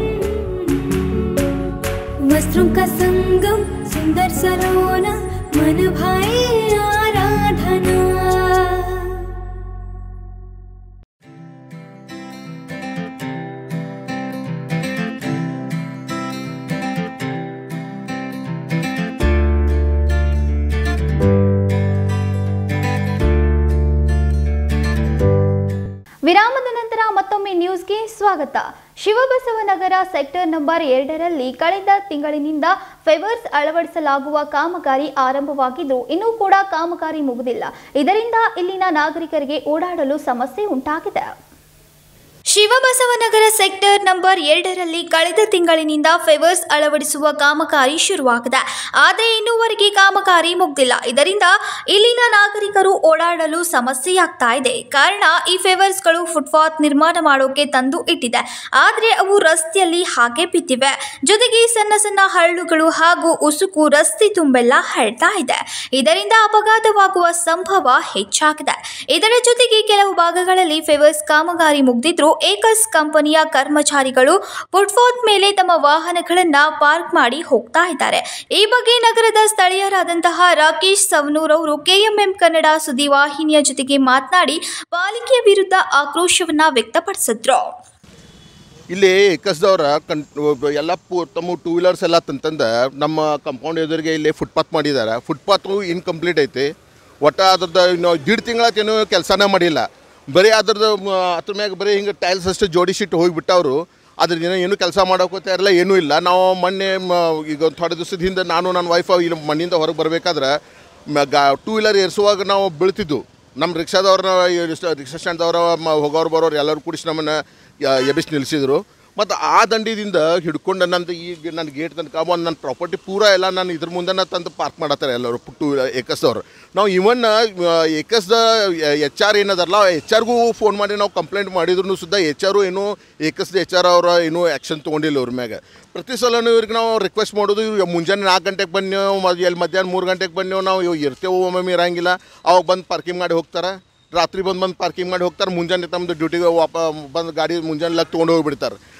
वस्त्रों का संगम सुंदर सलोना मन भाई आराधना ವಿರಾಮದ ನಂತರ ಮತ್ತೊಮ್ಮೆ ನ್ಯೂಸ್ಗೆ ಸ್ವಾಗತ ಶಿವಬಸವನಗರ ಸೆಕ್ಟರ್ ನಂಬರ್ ಎರಡರಲ್ಲಿ ಕಳೆದ ತಿಂಗಳಿನಿಂದ ಫೆವರ್ಸ್ ಅಳವಡಿಸಲಾಗುವ ಕಾಮಗಾರಿ ಆರಂಭವಾಗಿದ್ದು ಇನ್ನೂ ಕೂಡ ಕಾಮಗಾರಿ ಮುಗಿದಿಲ್ಲ ಇದರಿಂದ ಇಲ್ಲಿನ ನಾಗರಿಕರಿಗೆ ಓಡಾಡಲು ಸಮಸ್ಯೆ ಉಂಟಾಗಿದೆ ಶಿವಬಸವನಗರ ಸೆಕ್ಟರ್ ನಂಬರ್ ಎರಡರಲ್ಲಿ ಕಳೆದ ತಿಂಗಳಿನಿಂದ ಫೆವರ್ಸ್ ಅಳವಡಿಸುವ ಕಾಮಗಾರಿ ಶುರುವಾಗಿದೆ ಆದರೆ ಇನ್ನೂವರೆಗೆ ಕಾಮಗಾರಿ ಮುಗ್ದಿಲ್ಲ ಇದರಿಂದ ಇಲ್ಲಿನ ನಾಗರಿಕರು ಓಡಾಡಲು ಸಮಸ್ಯೆಯಾಗ್ತಾ ಇದೆ ಕಾರಣ ಈ ಫೆವರ್ಸ್ಗಳು ಫುಟ್ಪಾತ್ ನಿರ್ಮಾಣ ಮಾಡೋಕೆ ತಂದು ಇಟ್ಟಿದೆ ಆದರೆ ಅವು ರಸ್ತೆಯಲ್ಲಿ ಹಾಗೆ ಬಿದ್ದಿವೆ ಜೊತೆಗೆ ಸಣ್ಣ ಸಣ್ಣ ಹರಳುಗಳು ಹಾಗೂ ಉಸುಕು ರಸ್ತೆ ತುಂಬೆಲ್ಲ ಹರಡ್ತಾ ಇದೆ ಇದರಿಂದ ಅಪಘಾತವಾಗುವ ಸಂಭವ ಹೆಚ್ಚಾಗಿದೆ ಇದರ ಜೊತೆಗೆ ಕೆಲವು ಭಾಗಗಳಲ್ಲಿ ಫೆವರ್ಸ್ ಕಾಮಗಾರಿ ಮುಗ್ದಿದ್ರು ಏಕಸ್ ಕಂಪನಿಯ ಕರ್ಮಚಾರಿಗಳು ಫುಟ್ಪಾತ್ ಮೇಲೆ ತಮ್ಮ ವಾಹನಗಳನ್ನ ಪಾರ್ಕ್ ಮಾಡಿ ಹೋಗ್ತಾ ಇದ್ದಾರೆ ಈ ಬಗ್ಗೆ ನಗರದ ಸ್ಥಳೀಯರಾದಂತಹ ರಾಕೇಶ್ ಸವನೂರ್ ಅವರು ಕೆಎಂಎಂ ಕನ್ನಡ ಸುದ್ದಿವಾಹಿನಿಯ ಜೊತೆಗೆ ಮಾತನಾಡಿ ಪಾಲಿಕೆಯ ವಿರುದ್ಧ ಆಕ್ರೋಶವನ್ನ ವ್ಯಕ್ತಪಡಿಸಿದ್ರು ಇಲ್ಲಿ ಕಸ್ದವ್ರ ಕನ್ ಎಲ್ಲ ಪು ತಮ್ಮ ಟೂ ವೀಲರ್ಸ್ ಎಲ್ಲ ತಂತಂದ ನಮ್ಮ ಕಂಪೌಂಡ್ ಎದುರಿಗೆ ಇಲ್ಲಿ ಫುಟ್ಪಾತ್ ಮಾಡಿದ್ದಾರೆ ಫುಟ್ಪಾತು ಇನ್ಕಂಪ್ಲೀಟ್ ಐತಿ ಒಟ್ಟು ಅದ್ರದ್ದು ಇನ್ನು ದೀಡ್ ತಿಂಗಳತ್ತೇನು ಕೆಲಸನೇ ಮಾಡಿಲ್ಲ ಬರೀ ಅದ್ರದ್ದು ಮ, ಅದ್ರ ಮ್ಯಾಗ ಬರೀ ಹಿಂಗೆ ಟೈಲ್ಸ್ ಅಷ್ಟು ಜೋಡಿಸಿಟ್ಟು ಹೋಗಿಬಿಟ್ಟವರು ಅದ್ರದ್ದು ಏನೋ ಏನು ಕೆಲಸ ಮಾಡೋಕೋತಾ ಇರಲ್ಲ ಏನೂ ಇಲ್ಲ ನಾವು ಮೊನ್ನೆ ಮ, ಈಗ ಒಂದು ಥೋಡೆ ದಿವಸದ ಹಿಂದೆ ನಾನು ನನ್ನ ವೈಫ್ ಇಲ್ಲಿ ಮಣ್ಣಿಂದ ಹೊರಗೆ ಬರಬೇಕಾದ್ರೆ ಗಾ ಟೂ ವೀಲರ್ ಏರಿಸುವಾಗ ನಾವು ಬೀಳ್ತಿದ್ದು ನಮ್ಮ ರಿಕ್ಷಾದವ್ರನ್ನ ರಿಕ್ಷಾ ಸ್ಟ್ಯಾಂಡ್ದವ್ರ ಮ ಹೋಗೋರು ಬರೋರು ಎಲ್ಲರೂ ಕೂಡಿಸಿ ನಮ್ಮನ್ನು ಎಬಿಸಿ ನಿಲ್ಲಿಸಿದ್ರು ಮತ್ತು ಆ ದಂಡಿದಿಂದ ಹಿಡ್ಕೊಂಡು ನಂದು ಈಗ ನನ್ನ ಗೇಟ್ ತನಕ ಒಂದು ನನ್ನ ಪ್ರಾಪರ್ಟಿ ಪೂರ ಎಲ್ಲ ನಾನು ಇದ್ರ ಮುಂದೆ ತಂದು ಪಾರ್ಕ್ ಮಾಡತ್ತಾರೆ ಎಲ್ಲರೂ ಟೂ ಏಕಸ್ದವ್ರು ನಾವು ಇವನ್ ಏಕಸ್ದ ಎಚ್ ಆರ್ ಏನದಲ್ಲ ಎಚ್ ಆರ್ಗೂ ಫೋನ್ ಮಾಡಿ ನಾವು ಕಂಪ್ಲೇಂಟ್ ಮಾಡಿದ್ರು ಸುದ್ದ ಎಚ್ ಆರು ಏನು ಏಕಸ್ದ ಎಚ್ ಆರ್ ಅವರ ಏನೂ ಆ್ಯಕ್ಷನ್ ತೊಗೊಂಡಿಲ್ಲ ಇವ್ರ ಮ್ಯಾಗ ಪ್ರತಿ ಸಲನೂ ಇವ್ರಿಗೆ ನಾವು ರಿಕ್ವೆಸ್ಟ್ ಮಾಡೋದು ಇವ್ರು ಮುಂಜಾನೆ ನಾಲ್ಕು ಗಂಟೆಗೆ ಬನ್ನೇವು ಮ- ಎಲ್ಲಿ ಮಧ್ಯಾಹ್ನ ಮೂರು ಗಂಟೆಗೆ ಬನ್ನೇವು ನಾವು ಇವ್ ಇರ್ತೇವೆ ಒಮ್ಮೊಮ್ಮೆ ಇರಂಗಿಲ್ಲ ಅವಾಗ ಬಂದು ಪಾರ್ಕಿಂಗ್ ಮಾಡಿ ಹೋಗ್ತಾರೆ ರಾತ್ರಿ ಬಂದು ಬಂದು ಪಾರ್ಕಿಂಗ್ ಮಾಡಿ ಹೋಗ್ತಾರೆ ಮುಂಜಾನೆ ತಮ್ಮದು ಡ್ಯೂಟಿಗೆ ವಾಪ ಬಂದು ಗಾಡಿ ಮುಂಜಾನೆ ಲಗ್ ತೊಗೊಂಡು ಹೋಗ್ಬಿಡ್ತಾರೆ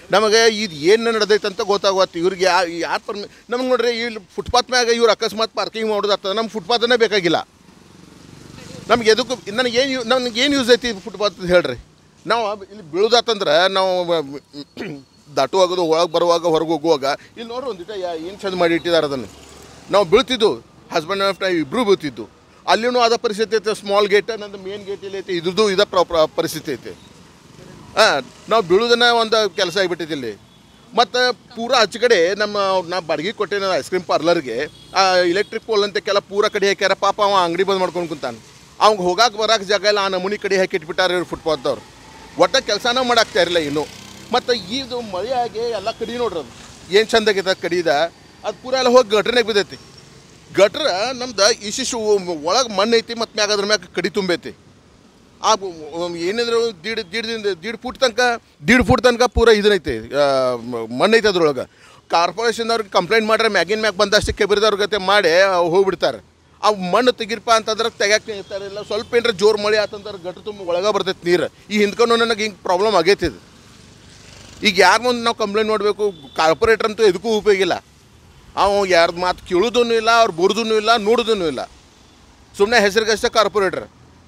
ನಮಗೆ ಇದು ಏನು ನಡೆದೈತೆ ಅಂತ ಗೊತ್ತಾಗತ್ತೆ ಇವ್ರಿಗೆ ಯಾ ಯಾರು ಪರ್ಮಿ ನಮ್ಗೆ ನೋಡ್ರಿ ಇಲ್ಲಿ ಫುಟ್ಪಾತ್ ಮ್ಯಾಗ ಇವ್ರು ಅಕಸ್ಮಾತ್ ಪಾರ್ಕಿಂಗ್ ಮಾಡೋದಾಗ್ತದೆ ನಮ್ಗೆ ಫುಟ್ಪಾತನೇ ಬೇಕಾಗಿಲ್ಲ ನಮ್ಗೆ ಎದಕ್ಕೂ ನನಗೆ ಏನು ನನಗೆ ಏನು ಯೂಸ್ ಐತಿ ಫುಟ್ಪಾತ್ ಅಂತ ಹೇಳ್ರಿ ನಾವು ಇಲ್ಲಿ ಬೀಳೋದಾತಂದ್ರೆ ನಾವು ದಾಟುವಾಗೋದು ಒಳಗೆ ಬರುವಾಗ ಹೊರಗೆ ಹೋಗುವಾಗ ಇಲ್ಲಿ ನೋಡ್ರಿ ಒಂದಿಟ ಏನು ಚಂದ ಮಾಡಿ ಇಟ್ಟಿದ್ದಾರೆ ಅದನ್ನು ನಾವು ಬೀಳ್ತಿದ್ದು ಹಸ್ಬೆಂಡ್ ಆ್ಯಂಡ್ ವೈಫ್ ಇಬ್ಬರು ಬೀಳ್ತಿದ್ದು ಅಲ್ಲಿನೂ ಅದ ಪರಿಸ್ಥಿತಿ ಐತೆ ಸ್ಮಾಲ್ ಗೇಟ್ ನಂದು ಮೇನ್ ಗೇಟ್ ಇಲ್ಲಿ ಐತೆ ಇದ್ರದ್ದು ಇದ ಪ್ರ ಪ್ರ- ಪರಿಸ್ಥಿತಿ ಐತೆ ಹಾಂ ನಾವು ಬೀಳೋದನ್ನ ಒಂದು ಕೆಲಸ ಆಗಿಬಿಟ್ಟಿದೆ ಇಲ್ಲಿ ಮತ್ತು ಪೂರಾ ಆಚೆ ಕಡೆ ನಮ್ಮ ನಾ ಬಾಡಿಗೆ ಕೊಟ್ಟೇನ ಐಸ್ ಕ್ರೀಮ್ ಪಾರ್ಲರ್ಗೆ ಆ ಇಲೆಕ್ಟ್ರಿಕ್ ಪೋಲ್ ಅಂತ ಕೆಲ ಪೂರ ಕಡೆ ಹಾಕ್ಯಾರ ಪಾಪ ಅವ ಅಂಗಡಿ ಬಂದ್ ಮಾಡ್ಕೊಂಡು ಕುಂತಾನೆ ಅವ್ಗೆ ಹೋಗಾಕ ಬರಾಕ ಜಾಗ ಇಲ್ಲ ಆ ನಮೂನಿ ಕಡೆ ಹಾಕಿ ಇಟ್ಬಿಟ್ಟಾರೆ ಇವ್ರು ಫುಟ್ಪಾತ್ದವ್ರು ಒಟ್ಟ ಕೆಲಸನ ಮಾಡಾಕ್ತಾ ಇರಲಿಲ್ಲ ಇನ್ನು ಮತ್ತು ಇದು ಮಳೆ ಆಗಿ ಎಲ್ಲ ಕಡೆ ನೋಡ್ರಿ ಅದು ಏನು ಚಂದಾಗೈತೆ ಅದು ಕಡಿದ ಅದು ಪೂರ ಎಲ್ಲ ಹೋಗಿ ಗಟ್ರನಾಗ ಬಿದ್ದೈತಿ ಗಟ್ರ ನಮ್ದು ಇಶಿಶು ಒಳಗೆ ಮಣ್ಣು ಐತಿ ಮತ್ತು ಮ್ಯಾಗ ಅದ್ರ ಮ್ಯಾಗ ಕಡಿ ತುಂಬೈತಿ ಆ ಏನಿದ್ರು ದೀಡ್ ದೀಡ್ದಿಂದ ದೀಡ್ ಫುಟ್ ತನಕ ದೀಡ್ ಫುಟ್ ತನಕ ಪೂರ ಇದನ್ನೈತಿ ಮಣ್ಣು ಐತೆ ಅದ್ರೊಳಗೆ ಕಾರ್ಪೊರೇಷನ್ದವ್ರಿಗೆ ಕಂಪ್ಲೇಂಟ್ ಮಾಡ್ರೆ ಮ್ಯಾಗಿನ ಮ್ಯಾಗ ಬಂದಷ್ಟು ಕೆಬಿರಿದವ್ರ ಗತೆ ಮಾಡಿ ಹೋಗ್ಬಿಡ್ತಾರೆ ಆ ಮಣ್ಣು ತೆಗಿರಪ್ಪ ಅಂತಂದ್ರೆ ತೆಗ್ಯಾಕೆ ನಿಲ್ತಾರೆ ಇಲ್ಲ ಸ್ವಲ್ಪ ಏನಾರ ಜೋರು ಮಳೆ ಆತಂದ್ರೆ ಗಟ್ರ ತುಂಬ ಒಳಗೆ ಬರ್ತೈತೆ ನೀರು ಈ ಹಿಂದ್ಕೊಂಡು ನನಗೆ ಹಿಂಗೆ ಪ್ರಾಬ್ಲಮ್ ಆಗೈತಿ ಇದು ಈಗ ಯಾರ ಮುಂದೆ ನಾವು ಕಂಪ್ಲೇಂಟ್ ಮಾಡಬೇಕು ಕಾರ್ಪೊರೇಟರ್ ಅಂತೂ ಎದಕ್ಕೂ ಉಪಯೋಗ ಇಲ್ಲ ಅವ ಯಾರ್ದು ಮಾತು ಕೇಳೋದೂ ಇಲ್ಲ ಅವ್ರು ಬುರ್ದೂ ಇಲ್ಲ ನೋಡೋದೂ ಇಲ್ಲ ಸುಮ್ಮನೆ ಹೆಸರಿಗಷ್ಟೇ ಕಾರ್ಪೊರೇಟರ್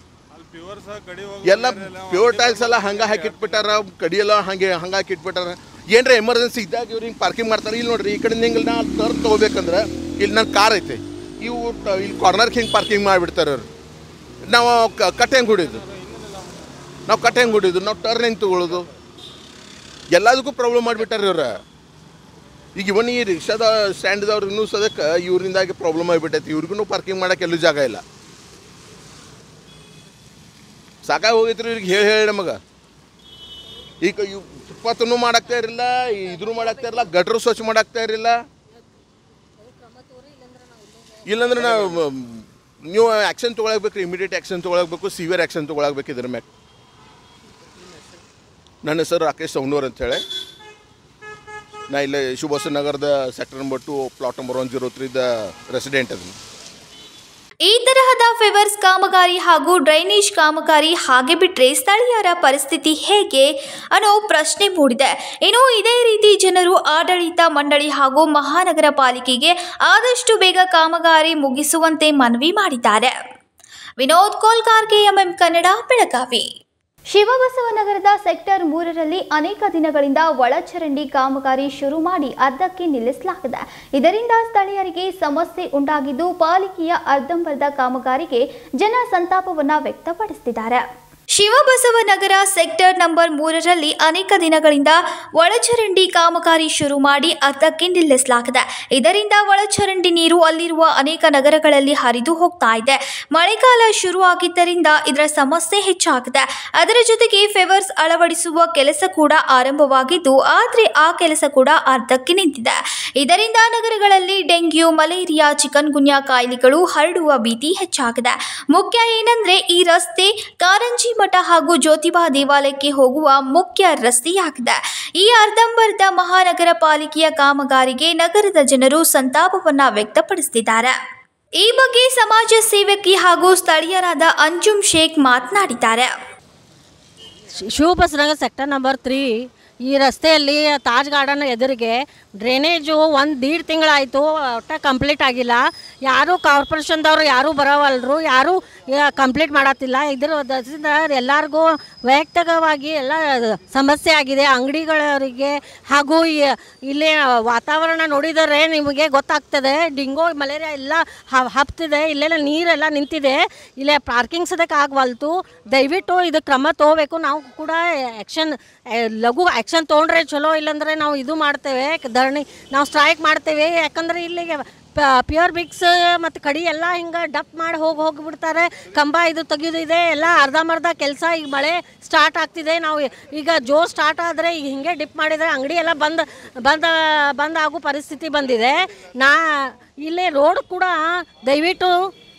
ಎಲ್ಲ ಪ್ಯೂರ್ ಟೈಲ್ಸ್ ಎಲ್ಲ ಹಂಗೆ ಹಾಕಿಟ್ಬಿಟ್ಟಾರ ಕಡಿಯೆಲ್ಲ ಹಂಗೆ ಹಂಗೆ ಹಾಕಿಟ್ಬಿಟ್ಟಾರ ಏನ್ರ ಎಮರ್ಜೆನ್ಸಿ ಇದ್ದಾಗ ಇವ್ರು ಹಿಂಗೆ ಪಾರ್ಕಿಂಗ್ ಮಾಡ್ತಾರೆ ಇಲ್ಲಿ ನೋಡ್ರಿ ಈ ಕಡೆ ಹಿಂಗೆ ನಾ ಟರ್ನ್ ತೊಗೋಬೇಕಂದ್ರೆ ಇಲ್ಲಿ ನನ್ನ ಕಾರ್ ಐತೆ ಇವು ಟ- ಇಲ್ಲಿ ಕಾರ್ನರ್ಗೆ ಹಿಂಗೆ ಪಾರ್ಕಿಂಗ್ ಮಾಡಿಬಿಡ್ತಾರೆ ಅವ್ರು ನಾವು ಕ- ಕಟ್ ಹೆಂಗೆ ಹೊಡಿಯೋದು ನಾವು ಕಟ್ ಹೆಂಗೆ ಹೊಡಿಯೋದು ನಾವು ಟರ್ನ್ ಹೆಂಗೆ ತೊಗೊಳ್ಳೋದು ಎಲ್ಲದಕ್ಕೂ ಪ್ರಾಬ್ಲಮ್ ಮಾಡಿಬಿಟ್ಟಾರೆ ಇವ್ರು ಈಗ ಇವನ್ ಈ ರಿಕ್ಷಾದ ಸ್ಟ್ಯಾಂಡ್ದವ್ರು ಇನ್ನೂ ಸದಕ್ಕೆ ಇವರಿಂದಾಗಿ ಪ್ರಾಬ್ಲಮ್ ಆಗಿಬಿಟ್ಟೈತಿ ಇವ್ರಿಗೂ ಪಾರ್ಕಿಂಗ್ ಮಾಡಕ್ಕೆ ಎಲ್ಲೂ ಜಾಗ ಇಲ್ಲ ಸಾಕಾಗಿ ಹೋಗೈತ್ರಿ ಇವ್ರಿಗೆ ಹೇಳಿ ಹೇಳಿ ನಮಗೆ ಈಗ ಇವು ಫುಟ್ಪಾತನ್ನು ಮಾಡಾಕ್ತಾ ಇರಲಿಲ್ಲ ಇದ್ರು ಮಾಡಾಕ್ತಾ ಇರಲಿಲ್ಲ ಗಟ್ರು ಸ್ವಚ್ಛ ಮಾಡಾಕ್ತಾ ಇರಲಿಲ್ಲ ಇಲ್ಲಾಂದ್ರೆ ನಾವು ಮ್, ನೀವು ಆ್ಯಕ್ಷನ್ ತೊಗೊಳಕ್ಬೇಕು ಇಮಿಡಿಯೇಟ್ ಆ್ಯಕ್ಷನ್ ತೊಗೊಳಕ್ಬೇಕು ಸಿವಿಯರ್ ಆ್ಯಕ್ಷನ್ ತೊಗೊಳಕ್ಬೇಕು ಇದ್ರ ಮ್ಯಾಗ ನನ್ನ ಹೆಸರು ರಾಕೇಶ್ ಸೌಂಡೂರ್ ಅಂತೇಳಿ ನಾ ಇಲ್ಲೇ ಶಿವಬಸ ನಗರದ sector number two plot number one zero ತ್ರೀದ ರೆಸಿಡೆಂಟ್ ಅದನ್ನು ಈ ತರಹದ ಫೆವರ್ಸ್ ಕಾಮಗಾರಿ ಹಾಗೂ ಡ್ರೈನೇಜ್ ಕಾಮಗಾರಿ ಹಾಗೆ ಬಿಟ್ಟರೆ ಸ್ಥಳೀಯರ ಪರಿಸ್ಥಿತಿ ಹೇಗೆ ಅನ್ನೋ ಪ್ರಶ್ನೆ ಮೂಡಿದೆ ಇನ್ನು ಇದೇ ರೀತಿ ಜನರು ಆಡಳಿತ ಮಂಡಳಿ ಹಾಗೂ ಮಹಾನಗರ ಪಾಲಿಕೆಗೆ ಆದಷ್ಟು ಬೇಗ ಕಾಮಗಾರಿ ಮುಗಿಸುವಂತೆ ಮನವಿ ಮಾಡಿದ್ದಾರೆ ವಿನೋದ್ ಕೋಲ್ಕಾರ್ಗೆ ಎಂಎಂ ಕನ್ನಡ ಬೆಳಗಾವಿ ಶಿವಬಸವನಗರದ ಸೆಕ್ಟರ್ ಮೂರರಲ್ಲಿ ಅನೇಕ ದಿನಗಳಿಂದ ಒಳಚರಂಡಿ ಕಾಮಗಾರಿ ಶುರು ಮಾಡಿ ಅರ್ಧಕ್ಕೆ ನಿಲ್ಲಿಸಲಾಗಿದೆ ಇದರಿಂದ ಸ್ಥಳೀಯರಿಗೆ ಸಮಸ್ಯೆ ಉಂಟಾಗಿದ್ದು ಪಾಲಿಕೆಯ ಅರ್ಧಂಬರ್ಧ ಕಾಮಗಾರಿಗೆ ಜನ ಸಂತಾಪವನ್ನ ವ್ಯಕ್ತಪಡಿಸುತ್ತಿದ್ದಾರೆ ಶಿವಬಸವನಗರ ಸೆಕ್ಟರ್ ನಂಬರ್ ಮೂರರಲ್ಲಿ ಅನೇಕ ದಿನಗಳಿಂದ ಒಳಚರಂಡಿ ಕಾಮಗಾರಿ ಶುರು ಮಾಡಿ ಅರ್ಧಕ್ಕೆ ನಿಲ್ಲಿಸಲಾಗಿದೆ ಇದರಿಂದ ಒಳಚರಂಡಿ ನೀರು ಅಲ್ಲಿರುವ ಅನೇಕ ನಗರಗಳಲ್ಲಿ ಹರಿದು ಹೋಗ್ತಾ ಇದೆ ಮಳೆಗಾಲ ಶುರುವಾಗಿದ್ದರಿಂದ ಇದರ ಸಮಸ್ಯೆ ಹೆಚ್ಚಾಗಿದೆ ಅದರ ಜೊತೆಗೆ ಫೆವರ್ಸ್ ಅಳವಡಿಸುವ ಕೆಲಸ ಕೂಡ ಆರಂಭವಾಗಿದ್ದು ಆದರೆ ಆ ಕೆಲಸ ಕೂಡ ಅರ್ಧಕ್ಕೆ ನಿಂತಿದೆ ಇದರಿಂದ ನಗರಗಳಲ್ಲಿ ಡೆಂಗ್ಯೂ ಮಲೇರಿಯಾ ಚಿಕನ್ ಗುನ್ಯಾ ಕಾಯಿಲೆಗಳು ಹರಡುವ ಭೀತಿ ಹೆಚ್ಚಾಗಿದೆ ಮುಖ್ಯ ಏನಂದ್ರೆ ಈ ರಸ್ತೆ ಕಾರಂಜಿ ಮಠ ಹಾಗೂ ಜ್ಯೋತಿಬಾ ದೇವಾಲಯಕ್ಕೆ ಹೋಗುವ ಮುಖ್ಯ ರಸ್ತೆಯಾಗಿದೆ ಈ ಅರ್ಧಂಬರ್ಧ ಮಹಾನಗರ ಪಾಲಿಕೆಯ ಕಾಮಗಾರಿಗೆ ನಗರದ ಜನರು ಸಂತಾಪವನ್ನ ವ್ಯಕ್ತಪಡಿಸುತ್ತಿದ್ದಾರೆ ಈ ಬಗ್ಗೆ ಸಮಾಜ ಸೇವಕಿ ಹಾಗೂ ಸ್ಥಳೀಯರಾದ ಅಂಜುಮ್ ಶೇಖ್ ಮಾತನಾಡಿದ್ದಾರೆ ಶಿವಬಸನಗರ ಸೆಕ್ಟರ್ ನಂಬರ್ ತ್ರೀ ಈ ರಸ್ತೆಯಲ್ಲಿ ತಾಜ್ ಗಾರ್ಡನ್ ಎದುರಿಗೆ ಡ್ರೈನೇಜು ಒಂದು ದೀಡ್ ತಿಂಗಳಾಯಿತು ಒಟ್ಟು ಕಂಪ್ಲೀಟ್ ಆಗಿಲ್ಲ ಯಾರೂ ಕಾರ್ಪೊರೇಷನ್ದವ್ರು ಯಾರೂ ಬರೋವಲ್ರು ಯಾರೂ ಕಂಪ್ಲೀಟ್ ಮಾಡತ್ತಿಲ್ಲ ಇದ್ರ ದಸದಿಂದ ಎಲ್ಲರಿಗೂ ವೈಯಕ್ತಿಕವಾಗಿ ಎಲ್ಲ ಸಮಸ್ಯೆ ಆಗಿದೆ ಅಂಗಡಿಗಳವರಿಗೆ ಹಾಗೂ ಈ- ಇಲ್ಲಿ ವಾತಾವರಣ ನೋಡಿದರೆ ನಿಮಗೆ ಗೊತ್ತಾಗ್ತದೆ ಡಿಂಗೋ ಮಲೇರಿಯಾ ಎಲ್ಲ ಹ- ಹಬ್ತಿದೆ ಇಲ್ಲೆಲ್ಲ ನೀರೆಲ್ಲ ನಿಂತಿದೆ ಇಲ್ಲೇ ಪಾರ್ಕಿಂಗ್ ಸದಕ್ಕೆ ಆಗವಲ್ತು ದಯವಿಟ್ಟು ಇದು ಕ್ರಮ ತಗೋಬೇಕು ನಾವು ಕೂಡ ಆ್ಯಕ್ಷನ್ ಲಘು ಆ್ಯಕ್ಷನ್ ತೊಗೊಂಡ್ರೆ ಚಲೋ ಇಲ್ಲಾಂದ್ರೆ ನಾವು ಇದು ಮಾಡ್ತೇವೆ ಧರಣಿ ನಾವು ಸ್ಟ್ರೈಕ್ ಮಾಡ್ತೇವೆ ಯಾಕಂದ್ರೆ ಇಲ್ಲಿಗೆ ಪ್ಯೂರ್ ಬಿಕ್ಸ್ ಮತ್ತು ಕಡಿ ಎಲ್ಲ ಹಿಂಗೆ ಡಪ್ ಮಾಡಿ ಹೋಗಿ ಹೋಗಿಬಿಡ್ತಾರೆ ಕಂಬ ಇದು ತೆಗೆಯೋದು ಇದೆ ಎಲ್ಲ ಅರ್ಧಂಬರ್ಧ ಕೆಲಸ ಈಗ ಮಳೆ ಸ್ಟಾರ್ಟ್ ಆಗ್ತಿದೆ ನಾವು ಈಗ ಜೋರ್ ಸ್ಟಾರ್ಟ್ ಆದರೆ ಈಗ ಹಿಂಗೆ ಡಿಪ್ ಮಾಡಿದರೆ ಅಂಗಡಿ ಎಲ್ಲ ಬಂದ್ ಬಂದ ಬಂದ್ ಆಗೋ ಪರಿಸ್ಥಿತಿ ಬಂದಿದೆ ನಾ ಇಲ್ಲಿ ರೋಡ್ ಕೂಡ ದಯವಿಟ್ಟು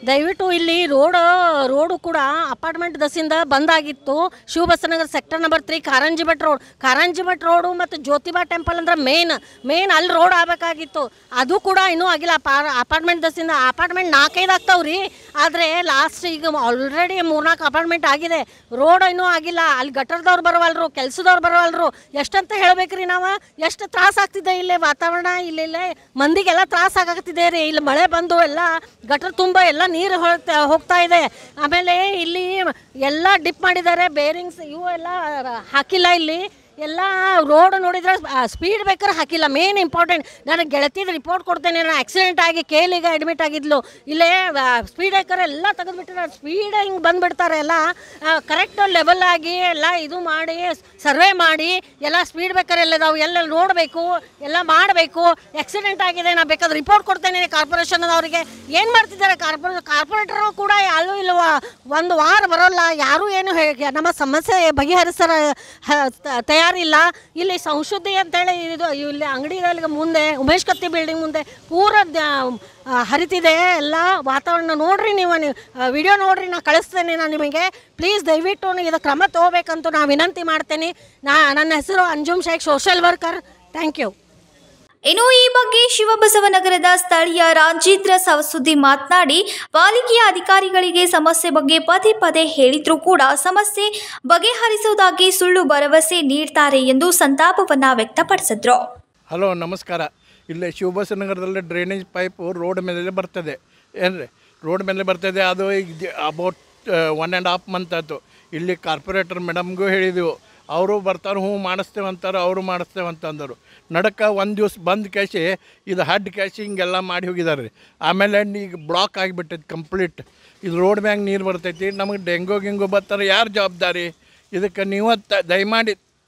ದಯವಿಟ್ಟು ಇಲ್ಲಿ ರೋಡ್ ರೋಡು ಕೂಡ ಅಪಾರ್ಟ್ಮೆಂಟ್ ದಸಿಂದ ಬಂದಾಗಿತ್ತು Shivabasanagar sector number three Karanji Bhat road Karanji Bhat road ಮತ್ತು ಜ್ಯೋತಿಬಾ ಟೆಂಪಲ್ ಅಂದ್ರೆ ಮೇನ್ ಮೇನ್ ಅಲ್ಲಿ ರೋಡ್ ಆಗಬೇಕಾಗಿತ್ತು ಅದು ಕೂಡ ಇನ್ನೂ ಆಗಿಲ್ಲ ಅಪಾರ್ಟ್ಮೆಂಟ್ ದಸಿಂದ ಅಪಾರ್ಟ್ಮೆಂಟ್ ನಾಲ್ಕೈದು ಆಗ್ತಾವ್ರಿ ಆದರೆ ಲಾಸ್ಟ್ ಈಗ ಆಲ್ರೆಡಿ ಮೂರ್ನಾಲ್ಕು ಅಪಾರ್ಟ್ಮೆಂಟ್ ಆಗಿದೆ ರೋಡ್ ಇನ್ನೂ ಆಗಿಲ್ಲ ಅಲ್ಲಿ ಗಟರ್ದವ್ರು ಬರವಲ್ರು ಕೆಲ್ಸದವ್ರು ಬರವಲ್ರು ಎಷ್ಟಂತ ಹೇಳ್ಬೇಕ್ರಿ ನಾವು ಎಷ್ಟು ತ್ರಾಸ ಆಗ್ತಿದೆ ಇಲ್ಲಿ ವಾತಾವರಣ ಇಲ್ಲೆಲ್ಲ ಮಂದಿಗೆಲ್ಲ ತ್ರಾಸ ಆಗತ್ತಿದೆ ರೀ ಇಲ್ಲಿ ಮಳೆ ಬಂದು ಎಲ್ಲ ಗಟರ್ ತುಂಬ ಎಲ್ಲ ನೀರು ಹೋಗ್ತಾ ಹೋಗ್ತಾ ಇದೆ ಆಮೇಲೆ ಇಲ್ಲಿ ಎಲ್ಲ ಡಿಪ್ ಮಾಡಿದ್ದಾರೆ ಬೇರಿಂಗ್ಸ್ ಇವು ಎಲ್ಲ ಹಾಕಿಲ್ಲ ಇಲ್ಲಿ ಎಲ್ಲ ರೋಡ್ ನೋಡಿದ್ರೆ ಸ್ಪೀಡ್ ಬೇಕಾದ್ರೆ ಹಾಕಿಲ್ಲ ಮೇನ್ ಇಂಪಾರ್ಟೆಂಟ್ ನನಗೆ ಗೆಳತಿದ ರಿಪೋರ್ಟ್ ಕೊಡ್ತೇನೆ ನಾನು ಆಕ್ಸಿಡೆಂಟ್ ಆಗಿ ಕೇಲಿಗೆ ಅಡ್ಮಿಟ್ ಆಗಿದ್ಲು ಇಲ್ಲೇ ಸ್ಪೀಡ್ ಬ್ರೇಕರ್ ಎಲ್ಲ ತೆಗೆದುಬಿಟ್ಟಿದ್ದಾರೆ ಸ್ಪೀಡ್ ಹಿಂಗೆ ಬಂದುಬಿಡ್ತಾರೆ ಎಲ್ಲ ಕರೆಕ್ಟ್ ಲೆವೆಲ್ ಆಗಿ ಎಲ್ಲ ಇದು ಮಾಡಿ ಸರ್ವೆ ಮಾಡಿ ಎಲ್ಲ ಸ್ಪೀಡ್ ಬ್ರೇಕರ್ ಎಲ್ಲ ಇದಾವೆ ಎಲ್ಲ ನೋಡಬೇಕು ಎಲ್ಲ ಮಾಡಬೇಕು ಆಕ್ಸಿಡೆಂಟ್ ಆಗಿದೆ ನಾನು ಬೇಕಾದ್ರೆ ರಿಪೋರ್ಟ್ ಕೊಡ್ತೇನೆ ಕಾರ್ಪೊರೇಷನ್ ಅವರಿಗೆ ಏನು ಮಾಡ್ತಿದ್ದಾರೆ ಕಾರ್ಪೊರೇ ಕಾರ್ಪೊರೇಟರು ಕೂಡ ಯಾರು ಇಲ್ವ ಒಂದು ವಾರ ಬರೋಲ್ಲ ಯಾರೂ ಏನು ಹೇ- ನಮ್ಮ ಸಮಸ್ಯೆ ಬಗೆಹರಿಸರ ಹ- ತ- ತಯಾರಿಲ್ಲ ಇಲ್ಲಿ ಸಂಶುದ್ಧಿ ಅಂತೇಳಿ ಇದು ಇಲ್ಲಿ ಅಂಗಡಿಗಳಿಗೆ ಮುಂದೆ ಉಮೇಶ್ ಕತ್ತಿ ಬಿಲ್ಡಿಂಗ್ ಮುಂದೆ ಪೂರ ದ- ಆ, ಹರಿತಿದೆ ಎಲ್ಲ ವಾತಾವರಣ ನೋಡ್ರಿ ನೀವು ವಿಡಿಯೋ ನೋಡ್ರಿ ನಾ ಕಳಿಸ್ತೇನೆ ನಾನು ನಿಮಗೆ ಪ್ಲೀಸ್ ದಯವಿಟ್ಟು ಇದು ಕ್ರಮ ತಗೋಬೇಕಂತ ನಾ ವಿನಂತಿ ಮಾಡ್ತೇನೆ ನಾ ನನ್ನ ಹೆಸರು Anjum Shaikh social worker thank you ಇನ್ನು ಈ ಬಗ್ಗೆ ಶಿವಬಸವನಗರದ ಸ್ಥಳೀಯ ರಾಜೇಂದ್ರ ಸವಸುದ್ದಿ ಮಾತನಾಡಿ ಪಾಲಿಕೆಯ ಅಧಿಕಾರಿಗಳಿಗೆ ಸಮಸ್ಯೆ ಬಗ್ಗೆ ಪದೇ ಪದೇ ಹೇಳಿದ್ರೂ ಕೂಡ ಸಮಸ್ಯೆ ಬಗೆಹರಿಸುವುದಾಗಿ ಸುಳ್ಳು ಭರವಸೆ ನೀಡ್ತಾರೆ ಎಂದು ಸಂತಾಪವನ್ನ ವ್ಯಕ್ತಪಡಿಸಿದ್ರು ಹಲೋ ನಮಸ್ಕಾರ ಇಲ್ಲೇ ಶಿವಬಸನಗರದಲ್ಲಿ ಡ್ರೈನೇಜ್ ಪೈಪು ರೋಡ್ ಮೇಲೆ ಬರ್ತದೆ ಏನ್ರಿ ರೋಡ್ ಮೇಲೆ ಬರ್ತದೆ ಅದು ಈಗ about one and half month ಆಯಿತು ಇಲ್ಲಿ ಕಾರ್ಪೊರೇಟರ್ ಮೇಡಮ್ಗೂ ಹೇಳಿದೆವು ಅವರು ಬರ್ತಾರೆ ಹ್ಞೂ ಮಾಡಿಸ್ತೇವೆ ಅಂತಾರೆ ಅವರು ಮಾಡಿಸ್ತೇವೆ ಅಂತ ಅಂದರು ನಡಕ ಒಂದು ದಿವ್ಸ ಬಂದು ಕ್ಯಾಶಿ ಇದು ಹಡ್ ಕ್ಯಾಶಿ ಹಿಂಗೆಲ್ಲ ಮಾಡಿ ಹೋಗಿದ್ದಾರೆ ರೀ ಆಮೇಲೆ ಈಗ ಬ್ಲಾಕ್ ಆಗಿಬಿಟ್ಟೈತೆ ಕಂಪ್ಲೀಟ್ ಇದು ರೋಡ್ ಮ್ಯಾಗ ನೀರು ಬರ್ತೈತಿ ನಮಗೆ ಡೆಂಗು ಗಿಂಗು ಬರ್ತಾರೆ ಯಾರು ಜವಾಬ್ದಾರಿ ಇದಕ್ಕೆ ನೀವು ತ ದಯಮಾಡಿ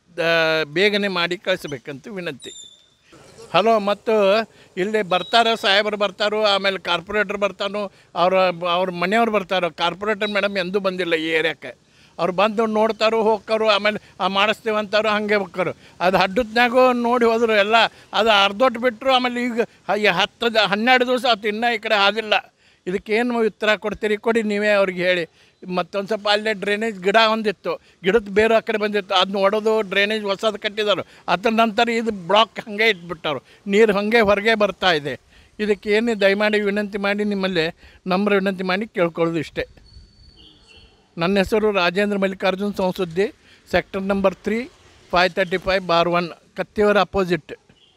ದ- ಬೇಗನೆ ಮಾಡಿ ಕಳಿಸ್ಬೇಕಂತ ವಿನಂತಿ ಹಲೋ ಮತ್ತು ಇಲ್ಲಿ ಬರ್ತಾರೆ ಸಾಹೇಬರು ಬರ್ತಾರೋ ಆಮೇಲೆ ಕಾರ್ಪೊರೇಟರ್ ಬರ್ತಾನೋ ಅವ್ರ ಅವ್ರ ಮನೆಯವ್ರು ಬರ್ತಾರೋ ಕಾರ್ಪೊರೇಟರ್ ಮೇಡಮ್ ಎಂದೂ ಬಂದಿಲ್ಲ ಈ ಏರಿಯಾಕ್ಕೆ ಅವ್ರು ಬಂದು ನೋಡ್ತಾರೋ ಹೋಗ್ತಾರೋ ಆಮೇಲೆ ಆ ಮಾಡಿಸ್ತೇವೆ ಅಂತಾರೋ ಹಾಗೆ ಹೋಗ್ತಾರೋ ಅದು ಹಡ್ಡದ್ನಾಗೂ ನೋಡಿ ಹೋದ್ರು ಎಲ್ಲ ಅದು ಅರ್ಧೊಟ್ಟು ಬಿಟ್ಟರು ಆಮೇಲೆ ಈಗ ಹ- ಈ ಹತ್ತು ದ- ಹನ್ನೆರಡು ದಿವಸ ಆತು ಇನ್ನೂ ಈ ಕಡೆ ಆದಿಲ್ಲ ಇದಕ್ಕೇನು ಉತ್ತರ ಕೊಡ್ತೀರಿ ಕೊಡಿ ನೀವೇ ಅವ್ರಿಗೆ ಹೇಳಿ ಮತ್ತೊಂದು ಸ್ವಲ್ಪ ಅಲ್ಲೇ ಡ್ರೈನೇಜ್ ಗಿಡ ಒಂದಿತ್ತು ಗಿಡದ ಬೇರೆ ಆ ಕಡೆ ಬಂದಿತ್ತು ಅದನ್ನ ಒಡೆದು ಡ್ರೈನೇಜ್ ಹೊಸದು ಕಟ್ಟಿದ್ದಾರೆ ಅದ್ರ ನಂತರ ಇದು ಬ್ಲಾಕ್ ಹಾಗೆ ಇಟ್ಬಿಟ್ಟರು ನೀರು ಹಾಗೆ ಹೊರಗೆ ಬರ್ತಾ ಇದೆ ಇದಕ್ಕೆ ಏನು ದಯಮಾಡಿ ವಿನಂತಿ ಮಾಡಿ ನಿಮ್ಮಲ್ಲಿ ನಮ್ರ ವಿನಂತಿ ಮಾಡಿ ಕೇಳ್ಕೊಳ್ಳೋದು ಇಷ್ಟೇ ನನ್ನ ಹೆಸರು Rajendra Mallikarjun Sansuddi sector number three five thirty five bar one ಕತ್ತಿಯವರ opposite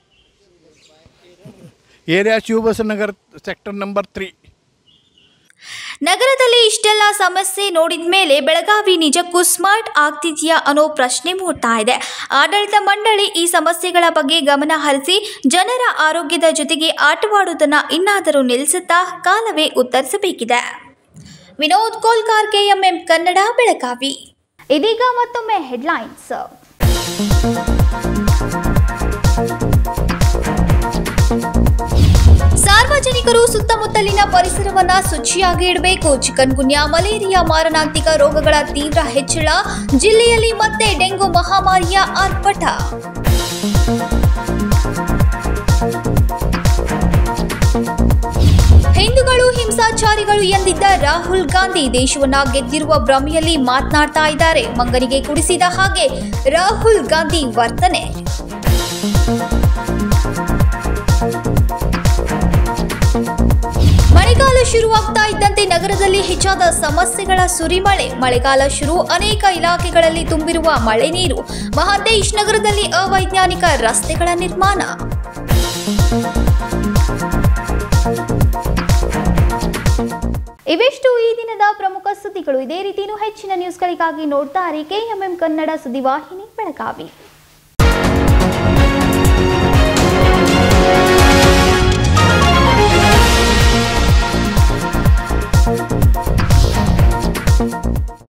area Shivabasanagar sector number three ನಗರದಲ್ಲಿ ಇಷ್ಟೆಲ್ಲ ಸಮಸ್ಯೆ ನೋಡಿದ ಮೇಲೆ ಬೆಳಗಾವಿ ನಿಜಕ್ಕೂ ಸ್ಮಾರ್ಟ್ ಆಗ್ತಿದೆಯಾ ಅನ್ನೋ ಪ್ರಶ್ನೆ ಮೂಡ್ತಾ ಇದೆ ಆಡಳಿತ ಮಂಡಳಿ ಈ ಸಮಸ್ಯೆಗಳ ಬಗ್ಗೆ ಗಮನ ಹರಿಸಿ ಜನರ ಆರೋಗ್ಯದ ಜೊತೆಗೆ ಆಟವಾಡುವುದನ್ನು ಇನ್ನಾದರೂ ನಿಲ್ಲಿಸುತ್ತಾ ಕಾಲವೇ ಉತ್ತರಿಸಬೇಕಿದೆ ವಿನೋದ್ ಕೋಲ್ಕಾರ್ ಕೆಎಂಎಂ ಕನ್ನಡ ಬೆಳಗಾವಿ ಇದೀಗ ಮತ್ತೊಮ್ಮೆ ಹೆಡ್ಲೈನ್ಸ್ ಸಾರ್ವಜನಿಕರು ಸುತ್ತಮುತ್ತಲಿನ ಪರಿಸರವನ್ನ ಶುಚಿಯಾಗಿ ಇಡಬೇಕು ಚಿಕನ್ ಗುನ್ಯಾ ಮಲೇರಿಯಾ ಮಾರಣಾಂತಿಕ ರೋಗಗಳ ತೀವ್ರ ಹೆಚ್ಚಳ ಜಿಲ್ಲೆಯಲ್ಲಿ ಮತ್ತೆ ಡೆಂಗು ಮಹಾಮಾರಿಯ ಆರ್ಭಟ ಹಿಂದೂಗಳು ಹಿಂಸಾಚಾರಿಗಳು ಎಂದಿದ್ದ ರಾಹುಲ್ ಗಾಂಧಿ ದೇಶವನ್ನ ಗೆದ್ದಿರುವ ಭ್ರಮೆಯಲ್ಲಿ ಮಾತನಾಡ್ತಾ ಇದ್ದಾರೆ ಮಂಗನಿಗೆ ಕುಡಿಸಿದ ಹಾಗೆ ರಾಹುಲ್ ಗಾಂಧಿ ವರ್ತನೆ ಮಳೆಗಾಲ ಶುರುವಾಗ್ತಾ ಇದ್ದಂತೆ ನಗರದಲ್ಲಿ ಹೆಚ್ಚಾದ ಸಮಸ್ಯೆಗಳ ಸುರಿಮಳೆ ಮಳೆಗಾಲ ಶುರು ಅನೇಕ ಇಲಾಖೆಗಳಲ್ಲಿ ತುಂಬಿರುವ ಮಳೆ ನೀರು ಮಹಾಂತೇಶ್ ನಗರದಲ್ಲಿ ಅವೈಜ್ಞಾನಿಕ ರಸ್ತೆಗಳ ನಿರ್ಮಾಣ ಇವೆಷ್ಟು ಈ ದಿನದ ಪ್ರಮುಖ ಸುದ್ದಿಗಳು ಇದೇ ರೀತಿಯೂ ಹೆಚ್ಚಿನ ನ್ಯೂಸ್ಗಳಿಗಾಗಿ ನೋಡ್ತಾ ಇರಿ ಕೆಎಂಎಂ ಕನ್ನಡ ಸುದ್ದಿವಾಹಿನಿ ಬೆಳಗಾವಿ